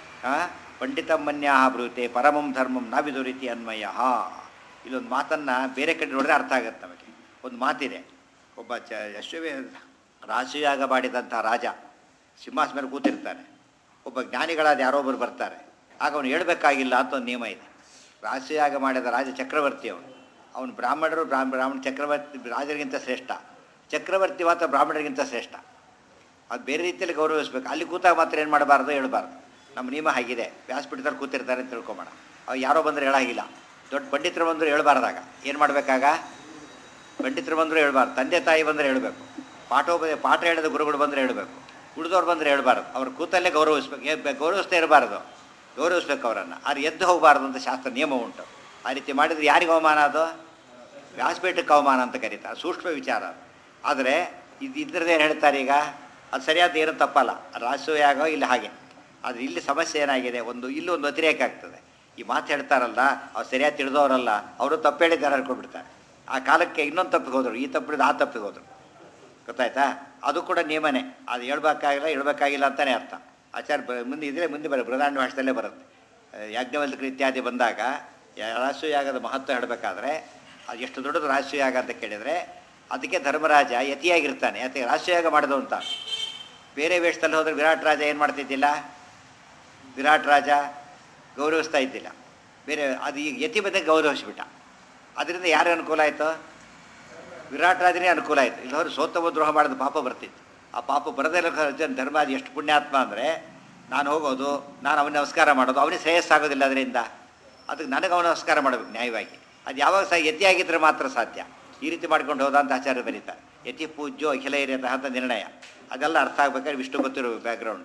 ಪಂಡಿತಂ ಮನ್ಯಾ ಬ್ರೂತೆ ಪರಮಂ ಧರ್ಮಂ ನ ವಿದುರಿತಿ ಅನ್ವಯ ಇಲ್ಲೊಂದು ಮಾತನ್ನು ಬೇರೆ ಕಡೆ ನೋಡಿದ್ರೆ ಅರ್ಥ ಆಗುತ್ತೆ ನಮಗೆ ಒಂದು ಮಾತಿದೆ ಒಬ್ಬ ಚ ಯಶ್ವೇ ರಾಶಿಯಾಗ ಮಾಡಿದಂಥ ರಾಜ ಸಿಂಹಾಸ ಮೇಲೆ ಕೂತಿರ್ತಾನೆ ಒಬ್ಬ ಜ್ಞಾನಿಗಳಾದ ಯಾರೊಬ್ಬರು ಬರ್ತಾರೆ ಆಗ ಅವನು ಹೇಳಬೇಕಾಗಿಲ್ಲ ಅಂತ ಒಂದು ನಿಯಮ ಇದೆ ರಾಶಿಯಾಗ ಮಾಡಿದ ರಾಜ ಚಕ್ರವರ್ತಿ ಅವನು ಅವನು ಬ್ರಾಹ್ಮಣರು ಬ್ರಾಹ್ಮ ಬ್ರಾಹ್ಮಣ ಚಕ್ರವರ್ತಿ ರಾಜರಿಗಿಂತ ಶ್ರೇಷ್ಠ ಚಕ್ರವರ್ತಿ ಮಾತ್ರ ಬ್ರಾಹ್ಮಣರಿಗಿಂತ ಶ್ರೇಷ್ಠ ಅದು ಬೇರೆ ರೀತಿಯಲ್ಲಿ ಗೌರವಿಸ್ಬೇಕು ಅಲ್ಲಿ ಕೂತಾಗ ಮಾತ್ರ ಏನು ಮಾಡಬಾರ್ದು ಹೇಳಬಾರ್ದು ನಮ್ಮ ನಿಯಮ ಹಾಗಿದೆ ವ್ಯಾಸಪೀಠದಲ್ಲಿ ಕೂತಿರ್ತಾರೆ ಅಂತ ತಿಳ್ಕೊಬೋಣ ಅವು ಯಾರೋ ಬಂದರೆ ಹೇಳಾಗಿಲ್ಲ ದೊಡ್ಡ ಪಂಡಿತರು ಬಂದರು ಹೇಳ್ಬಾರ್ದಾಗ ಏನು ಮಾಡಬೇಕಾಗ ಪಂಡಿತರು ಬಂದರೂ ಹೇಳ್ಬಾರ್ದು ತಂದೆ ತಾಯಿ ಬಂದರೆ ಹೇಳಬೇಕು ಪಾಠೋಪ ಪಾಠ ಹೇಳಿದ ಗುರುಗಳು ಬಂದರೆ ಹೇಳಬೇಕು ಉಳಿದವ್ರು ಬಂದರೆ ಹೇಳ್ಬಾರ್ದು ಅವ್ರ ಕೂತಲ್ಲೇ ಗೌರವಿಸ್ಬೇಕು ಏ ಬೆ- ಗೌರವಿಸ್ತೇ ಇರಬಾರ್ದು ಗೌರವಿಸ್ಬೇಕು ಅವರನ್ನು ಆದ್ರೆ ಎದ್ದು ಹೋಗಬಾರ್ದು ಅಂತ ಶಾಸ್ತ್ರ ನಿಯಮ ಉಂಟು ಆ ರೀತಿ ಮಾಡಿದರೆ ಯಾರಿಗೆ ಅವಮಾನ ಅದು ವ್ಯಾಸಪೀಠಕ್ಕೆ ಅವಮಾನ ಅಂತ ಕರೀತಾರೆ ಸೂಕ್ಷ್ಮ ವಿಚಾರ ಅದು. ಆದರೆ ಇದು ಇದ್ರದ್ದು ಏನು ಹೇಳ್ತಾರೆ ಈಗ ಅದು ಸರಿಯಾದ ಏನು ತಪ್ಪಲ್ಲ ರಾಸಯಾಗ ಇಲ್ಲಿ ಹಾಗೆ ಆದರೆ ಇಲ್ಲಿ ಸಮಸ್ಯೆ ಏನಾಗಿದೆ ಒಂದು ಇಲ್ಲೊಂದು ವ್ಯತಿರೇಕ ಆಗ್ತದೆ ಈ ಮಾತು ಹೇಳ್ತಾರಲ್ಲ ಅವ್ರು ಸರಿಯಾಗಿ ತಿಳಿದವರಲ್ಲ ಅವರು ತಪ್ಪು ಹೇಳಿದ್ದಾರೆ ಅನ್ಕೊಂಡ್ಬಿಡ್ತಾರೆ ಆ ಕಾಲಕ್ಕೆ ಇನ್ನೊಂದು ತಪ್ಪಿಗೆ ಹೋದರು ಈ ತಪ್ಪಿಡಿದ ಆ ತಪ್ಪಿಗೆ ಹೋದರು ಗೊತ್ತಾಯ್ತಾ ಅದು ಕೂಡ ನಿಯಮನೇ ಅದು ಹೇಳ್ಬೇಕಾಗಿಲ್ಲ ಹೇಳ್ಬೇಕಾಗಿಲ್ಲ ಅಂತಲೇ ಅರ್ಥ ಆಚಾರ ಬ- ಮುಂದೆ ಇದ್ರೆ ಮುಂದೆ ಬರ ಬೃಹದಾಂಡ ಭಾಷೆದಲ್ಲೇ ಬರುತ್ತೆ ಯಾಜ್ಞವಲ್ಕರು ಇತ್ಯಾದಿ ಬಂದಾಗ ಯಾ- ರಾಷ್ಟ್ರಯಾಗದ ಮಹತ್ವ ಹೇಳಬೇಕಾದ್ರೆ ಅದು ಎಷ್ಟು ದೊಡ್ಡದು ರಾಷ್ಟ್ರಯಾಗ ಅಂತ ಕೇಳಿದರೆ ಅದಕ್ಕೆ ಧರ್ಮರಾಜ ಯತಿಯಾಗಿರ್ತಾನೆ ಯಾಕೆ ರಾಷ್ಟ್ರಯಾಗ ಮಾಡಿದವು ಅಂತ ಬೇರೆ ವೇಷದಲ್ಲಿ ಹೋದ್ರೆ ವಿರಾಟ್ ರಾಜ ಏನು ಮಾಡ್ತಿದ್ದಿಲ್ಲ ವಿರಾಟ್ ರಾಜ ಗೌರವಿಸ್ತಾ ಇದ್ದಿಲ್ಲ ಬೇರೆ ಅದು ಈಗ ಯತಿ ಬಂದಾಗ ಗೌರವಿಸ್ಬಿಟ್ಟ ಅದರಿಂದ ಯಾರು ಅನುಕೂಲ ಆಯಿತು ವಿರಾಟ್ ರಾಜನೇ ಅನುಕೂಲ ಆಯಿತು ಇಲ್ಲವರು ಸೋತವ ದ್ರೋಹ ಮಾಡಿದ ಪಾಪ ಬರ್ತಿತ್ತು ಆ ಪಾಪ ಬರದೇ ಧರ್ಮರಾಜ ಎಷ್ಟು ಪುಣ್ಯಾತ್ಮ ಅಂದರೆ ನಾನು ಹೋಗೋದು ನಾನು ಅವನ ನಮಸ್ಕಾರ ಮಾಡೋದು ಅವನಿಗೆ ಶ್ರೇಯಸ್ಸಾಗೋದಿಲ್ಲ ಅದರಿಂದ ಅದಕ್ಕೆ ನನಗೆ ಅವನ ನಮಸ್ಕಾರ ಮಾಡಬೇಕು ನ್ಯಾಯವಾಗಿ ಅದು ಯಾವಾಗ ಸಹ ಯತಿಯಾಗಿದ್ದರೆ ಮಾತ್ರ ಸಾಧ್ಯ ಈ ರೀತಿ ಮಾಡ್ಕೊಂಡು ಹೋದ ಅಂತ ಆಚಾರ್ಯ ಬರೀತಾರೆ ಯತಿ ಪೂಜ್ಯೋ ಅಖಿಲ ಹಿರಿಯತಃ ಅಂತ ನಿರ್ಣಯ ಅದೆಲ್ಲ ಅರ್ಥ ಆಗ್ಬೇಕಾದ್ರೆ ವಿಷ್ಣು ಗೊತ್ತಿರೋ ಬ್ಯಾಕ್ಗ್ರೌಂಡ್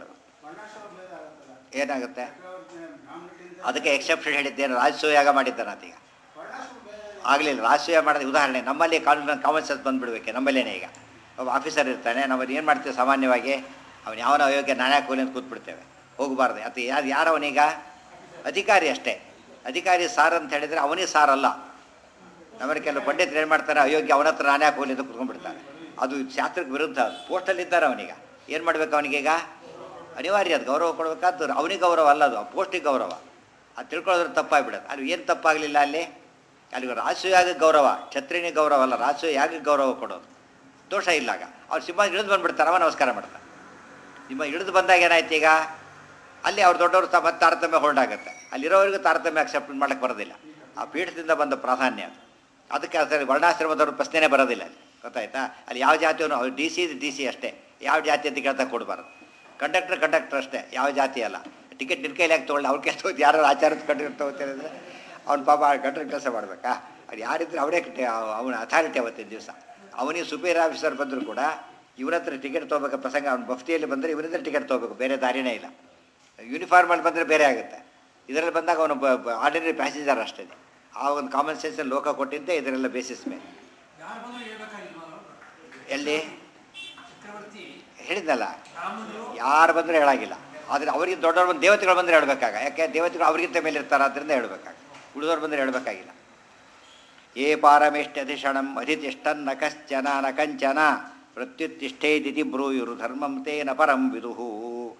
ಏನಾಗುತ್ತೆ ಅದಕ್ಕೆ ಎಕ್ಸೆಪ್ಷನ್ ಹೇಳಿದ್ದೇನು ರಾಜಸೂಯಾಗ ಮಾಡಿದ್ದಾನೆ ಆತೀಗ ಆಗಲಿಲ್ಲ ರಾಷ್ಟ್ರೀಯ ಮಾಡೋದು ಉದಾಹರಣೆ ನಮ್ಮಲ್ಲಿ ಕಾನೂನು ಕಾಮನ್ ಸೆನ್ಸ್ ಬಂದುಬಿಡ್ಬೇಕು ನಮ್ಮಲ್ಲೇನೆ ಈಗ ಒಬ್ಬ ಆಫೀಸರ್ ಇರ್ತಾನೆ ನಮ್ಮಲ್ಲಿ ಏನು ಮಾಡ್ತೇವೆ ಸಾಮಾನ್ಯವಾಗಿ ಅವನು ಯಾವನ ಅಯೋಗ್ಯ ನಾಣ್ಯ ಕೂಲಿ ಅಂತ ಕೂತ್ಬಿಡ್ತೇವೆ ಹೋಗಬಾರ್ದು ಅಥವಾ ಯಾರು ಯಾರು ಅವನೀಗ ಅಧಿಕಾರಿ ಅಷ್ಟೇ ಅಧಿಕಾರಿ ಸಾರ್ ಅಂತ ಹೇಳಿದರೆ ಅವನಿಗೆ ಸಾರಲ್ಲ ನಮ್ಮಲ್ಲಿ ಕೆಲವು ಪಂಡಿತರು ಏನು ಮಾಡ್ತಾರೆ ಅಯೋಗ್ಯ ಅವನ ಹತ್ರ ನಾಣ್ಯ ಕೂಲಿ ಅಂತ ಕೂತ್ಕೊಂಡ್ಬಿಡ್ತಾರೆ ಅದು ಶಾಸ್ತ್ರಕ್ಕೆ ವಿರುದ್ಧ ಅದು ಪೋಸ್ಟಲ್ಲಿ ಇದ್ದಾರೆ ಅವನೀಗ ಏನು ಮಾಡ್ಬೇಕು ಅವನಿಗೀಗ ಅನಿವಾರ್ಯ ಅದು ಗೌರವ ಕೊಡಬೇಕಾದ್ದು ಅವನಿಗೆ ಗೌರವ ಅಲ್ಲ ಅದು ಪೋಸ್ಟಿಗೆ ಗೌರವ ಅದು ತಿಳ್ಕೊಳ್ಳೋದ್ರೆ ತಪ್ಪಾಗ್ಬಿಡೋದು ಅಲ್ಲಿ ಏನು ತಪ್ಪಾಗಲಿಲ್ಲ ಅಲ್ಲಿ ಅಲ್ಲಿ ರಾಜಸೂಯಾಗಕ್ಕೆ ಗೌರವ ಛತ್ರಿನಿ ಗೌರವ ಅಲ್ಲ ರಾಜಸೂಯಾಗಕ್ಕೆ ಗೌರವ ಕೊಡೋದು ದೋಷ ಇಲ್ಲಾಗ ಅವ್ರು ಸಿಂಹ ಇಳಿದು ಬಂದ್ಬಿಡ್ತಾರೆ ಅವ ನಮಸ್ಕಾರ ಮಾಡ್ತಾರೆ ನಿಮ್ಮ ಇಳಿದು ಬಂದಾಗ ಏನಾಯ್ತು ಈಗ ಅಲ್ಲಿ ಅವ್ರು ದೊಡ್ಡವರು ತ ಮತ್ತೆ ತಾರತಮ್ಯ ಹೋಲ್ಡ್ ಆಗುತ್ತೆ ಅಲ್ಲಿರೋವರೆಗೂ ತಾರತಮ್ಯ ಅಕ್ಸೆಪ್ಟ್ ಮಾಡಕ್ಕೆ ಬರೋದಿಲ್ಲ ಆ ಪೀಠದಿಂದ ಬಂದ ಪ್ರಾಧಾನ್ಯ ಅದು ಅದಕ್ಕೆ ಅದರಲ್ಲಿ ವರ್ಣಾಶ್ರಮದವ್ರ ಪ್ರಶ್ನೆನೇ ಬರೋದಿಲ್ಲ ಅಲ್ಲಿ ಗೊತ್ತಾಯ್ತಾ ಅಲ್ಲಿ ಯಾವ ಜಾತಿಯವನು ಅವ್ರು ಡಿ ಸಿ ಡಿ ಸಿ ಅಷ್ಟೇ ಯಾವ ಜಾತಿ ಅಂತ ಕೇಳ್ತಾ ಕೊಡಬಾರ್ದು ಕಂಡಕ್ಟರ್ ಕಂಡಕ್ಟರ್ ಅಷ್ಟೇ ಯಾವ ಜಾತಿ ಅಲ್ಲ ಟಿಕೆಟ್ ನಿನ್ನ ಕೈಲಿ ಯಾಕೆ ತೊಗೊಳ್ಳಿ ಅವ್ರ ಕೆಲಸ ಹೋಗಿ ಯಾರು ಆಚಾರದ ಕಂಡಕ್ಟರ್ ತೊಗೋತಾರೆ ಅಂದರೆ ಅವ್ನ ಪಾಪ ಕಂಡಕ್ಟರ್ ಕೆಲಸ ಮಾಡಬೇಕಾ ಅದು ಯಾರಿದ್ರೆ ಅವರೇ ಅವನ ಅಥಾರಿಟಿ ಅವತ್ತಿನ ದಿವಸ ಅವನಿಗೆ ಸುಪೀರಿಯರ್ ಆಫೀಸರ್ ಬಂದರೂ ಕೂಡ ಇವ್ರ ಹತ್ರ ಟಿಕೆಟ್ ತೊಗೋಬೇಕು ಪ್ರಸಂಗ ಅವ್ನ ಬಫ್ತಿಯಲ್ಲಿ ಬಂದರೆ ಇವರಿಂದ ಟಿಕೆಟ್ ತೊಗೋಬೇಕು ಬೇರೆ ದಾರಿನೇ ಇಲ್ಲ ಯೂನಿಫಾರ್ಮಲ್ಲಿ ಬಂದರೆ ಬೇರೆ ಆಗುತ್ತೆ ಇದರಲ್ಲಿ ಬಂದಾಗ ಅವನು ಆರ್ಡಿನರಿ ಪ್ಯಾಸೆಂಜರ್ ಅಷ್ಟೇ ಆ ಒಂದು ಕಾಮನ್ ಸೆನ್ಸಲ್ಲಿ ಲೋಕ ಕೊಟ್ಟಿದ್ದೆ ಇದರೆಲ್ಲ ಬೇಸಿಸ್ ಮೇಲೆ ಯಾರು ಬಂದರೂ ಹೇಳ್ಬೇಕಾಗಿಲ್ವಾ ಎಲ್ಲಿ ಚಕ್ರವರ್ತಿ ಹೇಳಿದ್ನಲ್ಲ ರಾಮನು ಯಾರು ಬಂದರೂ ಹೇಳಾಗಿಲ್ಲ ಆದರೆ ಅವರಿಗೆ ದೊಡ್ಡವ್ರು ಬಂದು ದೇವತೆಗಳು ಬಂದರೆ ಹೇಳಬೇಕಾಗ ಯಾಕೆ ದೇವತೆಗಳು ಅವ್ರಿಗಿಂತ ಮೇಲೆ ಇರ್ತಾರೆ ಆದ್ದರಿಂದ ಹೇಳಬೇಕಾಗ ಉಳಿದವ್ರು ಬಂದರೆ ಹೇಳಬೇಕಾಗಿಲ್ಲ ಏ ಪಾರಮೇಷ್ಟ್ಯಧಿಷಣಂ ಅಧಿತಿಷ್ಠನ್ನ ಕಶ್ಚನ ನ ಕಂಚನ ಪ್ರತ್ಯುತ್ತಿಷ್ಠೇದಿತಿ ಬ್ರೂಯುರು ಧರ್ಮಂ ತೇನ ಪರಂ ವಿದುಹು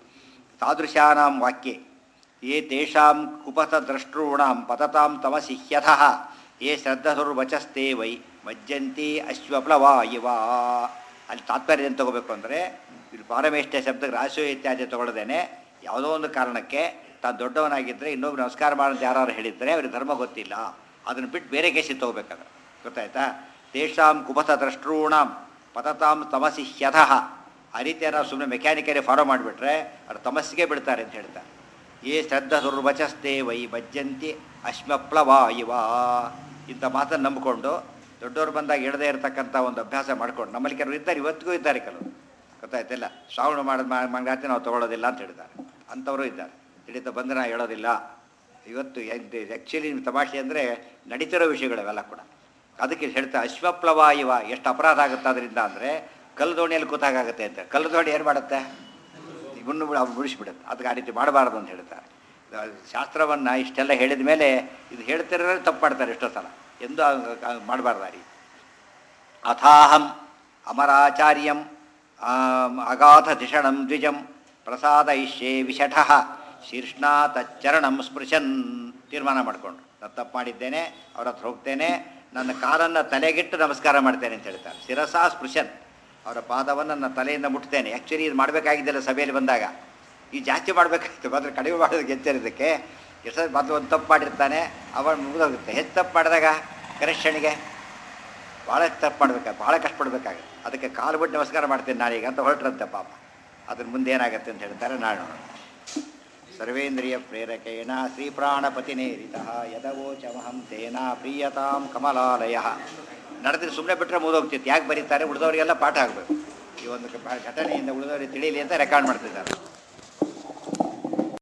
ತಾದೃಶಾನಾಂ ವಾಕ್ಯೆ ಯೇ ತೇಷಾಂ ಕುಪಥದ್ರಷ್ಟॄಣಾಂ ಪತತಾಂ ತಮಸಿ ಹ್ಯಥಃ ಯೇ ಶ್ರದ್ಧಸುರ್ವಚಸ್ತೆ ವೈ ಮಜ್ಜಂತಿ ಅಶ್ವಪ್ಲವಾ ಇವ ಅಲ್ಲಿ ತಾತ್ಪರ್ಯ ಏನು ತಗೋಬೇಕು ಅಂದರೆ ಇಲ್ಲಿ ಪಾರಮೇಷ್ಠ ಶಬ್ದಕ್ಕೆ ರಾಶಿ ಇತ್ಯಾದಿ ತಗೊಳ್ಳದೇನೆ ಯಾವುದೋ ಒಂದು ಕಾರಣಕ್ಕೆ ತಾನು ದೊಡ್ಡವನಾಗಿದ್ದರೆ ಇನ್ನೊಬ್ರು ನಮಸ್ಕಾರ ಮಾಡೋದು ಯಾರು ಹೇಳಿದರೆ ಅವ್ರಿಗೆ ಧರ್ಮ ಗೊತ್ತಿಲ್ಲ ಅದನ್ನು ಬಿಟ್ಟು ಬೇರೆ ಕೇಸಿಗೆ ತಗೋಬೇಕಾದ್ರೆ ಗೊತ್ತಾಯ್ತಾ ತೇಷಾಂ ಕುಪಥ ದ್ರಷ್ಟॄಣಾಂ ಪತತಾಂ ತಮಸಿ ಹ್ಯಥಃ ಆ ರೀತಿ ನಾವು ಸುಮ್ಮನೆ ಮೆಕ್ಯಾನಿಕಲಿ ಫಾಲೋ ಮಾಡಿಬಿಟ್ರೆ ಅವ್ರು ತಮಸ್ಸಿಗೆ ಬಿಡ್ತಾರೆ ಅಂತ ಹೇಳ್ತಾರೆ ಏ ಶ್ರದ್ಧ ದುರ್ವಚಸ್ತೆ ವೈ ಭಜ್ಜಂತಿ ಅಶ್ಮಪ್ಲವಾ ಇವ ಇಂಥ ಮಾತನ್ನು ನಂಬಿಕೊಂಡು ದೊಡ್ಡವರು ಬಂದಾಗ ಇಡದೇ ಇರತಕ್ಕಂಥ ಒಂದು ಅಭ್ಯಾಸ ಮಾಡ್ಕೊಂಡು ನಮ್ಮಲ್ಲಿ ಕೆಲವರು ಇದ್ದಾರೆ ಇವತ್ತಿಗೂ ಇದ್ದಾರೆ ಕೆಲವರು ಗೊತ್ತಾಯ್ತಿಲ್ಲ ಶ್ರಾವಣ ಮಾಡೋದು ಮಂಗಾತಿ ನಾವು ತೊಗೊಳ್ಳೋದಿಲ್ಲ ಅಂತ ಹೇಳ್ತಾರೆ ಅಂಥವರು ಇದ್ದಾರೆ ಹಿಡಿತ ಬಂದರೆ ನಾವು ಹೇಳೋದಿಲ್ಲ ಇವತ್ತು ಆ್ಯಕ್ಚುಲಿ ತಮಾಷೆ ಅಂದರೆ ನಡೀತಿರೋ ವಿಷಯಗಳು ಅವೆಲ್ಲ ಕೂಡ ಅದಕ್ಕೆ ಹೇಳ್ತಾ ಅಶ್ವಪ್ಲವ ಇವ ಎಷ್ಟು ಅಪರಾಧ ಆಗುತ್ತೆ ಅದರಿಂದ ಅಂದರೆ ಕಲ್ಲು ದೋಣಿಯಲ್ಲಿ ಕೂತಾಗುತ್ತೆ ಅಂತ ಕಲ್ಲು ದೋಣಿ ಏನು ಮಾಡುತ್ತೆ ಇವನ್ನು ಅವ್ರು ಬಿಡಿಸ್ಬಿಡುತ್ತೆ ಅದಕ್ಕೆ ಆ ರೀತಿ ಮಾಡಬಾರ್ದು ಅಂತ ಹೇಳ್ತಾರೆ ಶಾಸ್ತ್ರವನ್ನು ಇಷ್ಟೆಲ್ಲ ಹೇಳಿದ ಮೇಲೆ ಇದು ಹೇಳ್ತಿರೋ ತಪ್ಪು ಮಾಡ್ತಾರೆ ಎಷ್ಟೋ ಸಲ ಎಂದು ಮಾಡಬಾರ್ದು ಆ ರೀತಿ ಅಥಾಹಂ ಅಮರಾಚಾರ್ಯಂ ಆಮ್, ಅಗಾಧಧಿಷಣಂ ದ್ವಿಜಂ ಪ್ರಸಾದಯಿಷ್ಯೇ ವಿಷಠಃ ಶೀರ್ಷ್ಣಾ ತಚ್ಚರಣಂ ಸ್ಪೃಶನ್ ತೀರ್ಮಾನ ಮಾಡಿಕೊಂಡು ನಾನು ತಪ್ಪು ಮಾಡಿದ್ದೇನೆ ಅವ್ರ ಹತ್ರ ಹೋಗ್ತೇನೆ ನನ್ನ ಕಾಲನ್ನು ತಲೆಗಿಟ್ಟು ನಮಸ್ಕಾರ ಮಾಡ್ತೇನೆ ಅಂತ ಹೇಳ್ತಾರೆ ಶಿರಸಾ ಸ್ಪೃಶನ್ ಅವರ ಪಾದವನ್ನು ನನ್ನ ತಲೆಯಿಂದ ಮುಟ್ತೇನೆ ಆ್ಯಕ್ಚುಲಿ ಇದು ಮಾಡಬೇಕಾಗಿದ್ದಿಲ್ಲ ಸಭೆಯಲ್ಲಿ ಬಂದಾಗ ಈ ಜಾಸ್ತಿ ಮಾಡಬೇಕಾಗಿತ್ತು ಮಾತ್ರ ಕಡಿಮೆ ಮಾಡೋದಕ್ಕೆ ಎಚ್ಚರಿದ್ದಕ್ಕೆ ಎಷ್ಟು ಮೊದಲು ಒಂದು ತಪ್ಪು ಮಾಡಿರ್ತಾನೆ ಅವ ಮುಗಿದೋಗುತ್ತೆ ಹೆಚ್ಚು ತಪ್ಪು ಮಾಡಿದಾಗ ಕರೆಕ್ಷಣಿಗೆ ಭಾಳ ತಪ್ಪು ಮಾಡ್ಬೇಕಾಗ ಭಾಳ ಕಷ್ಟಪಡ್ಬೇಕಾಗುತ್ತೆ ಅದಕ್ಕೆ ಕಾಲು ಬಿಟ್ಟು ನಮಸ್ಕಾರ ಮಾಡ್ತೇನೆ ನಾನೀಗ ಅಂತ ಹೊರಟ್ರಂತೆ ಪಾಪ ಅದ್ರ ಮುಂದೆ ಏನಾಗುತ್ತೆ ಅಂತ ಹೇಳ್ತಾರೆ ನಾಳೆ ನೋಡೋಣ ಸರ್ವೇಂದ್ರಿಯ ಪ್ರೇರಕೇಣ ಶ್ರೀಪ್ರಾಣಪತಿನೇರಿತ ಯದವೋಚಮಹಂ ತೇನ ಪ್ರೀಯತಾಂ ಕಮಲಾಲಯ ನಡೆದ್ರೆ ಸುಮ್ಮನೆ ಬಿಟ್ಟರೆ ಮುಗಿದೋಗ್ತಿತ್ತು ಯಾಕೆ ಬರೀತಾರೆ ಉಳಿದವರಿಗೆಲ್ಲ ಪಾಠ ಆಗಬೇಕು ಈ ಒಂದು ಘಟನೆಯಿಂದ ಉಳಿದವರಿಗೆ ತಿಳಿಯಲಿ ಅಂತ ರೆಕಾರ್ಡ್ ಮಾಡ್ತಿದ್ದಾರೆ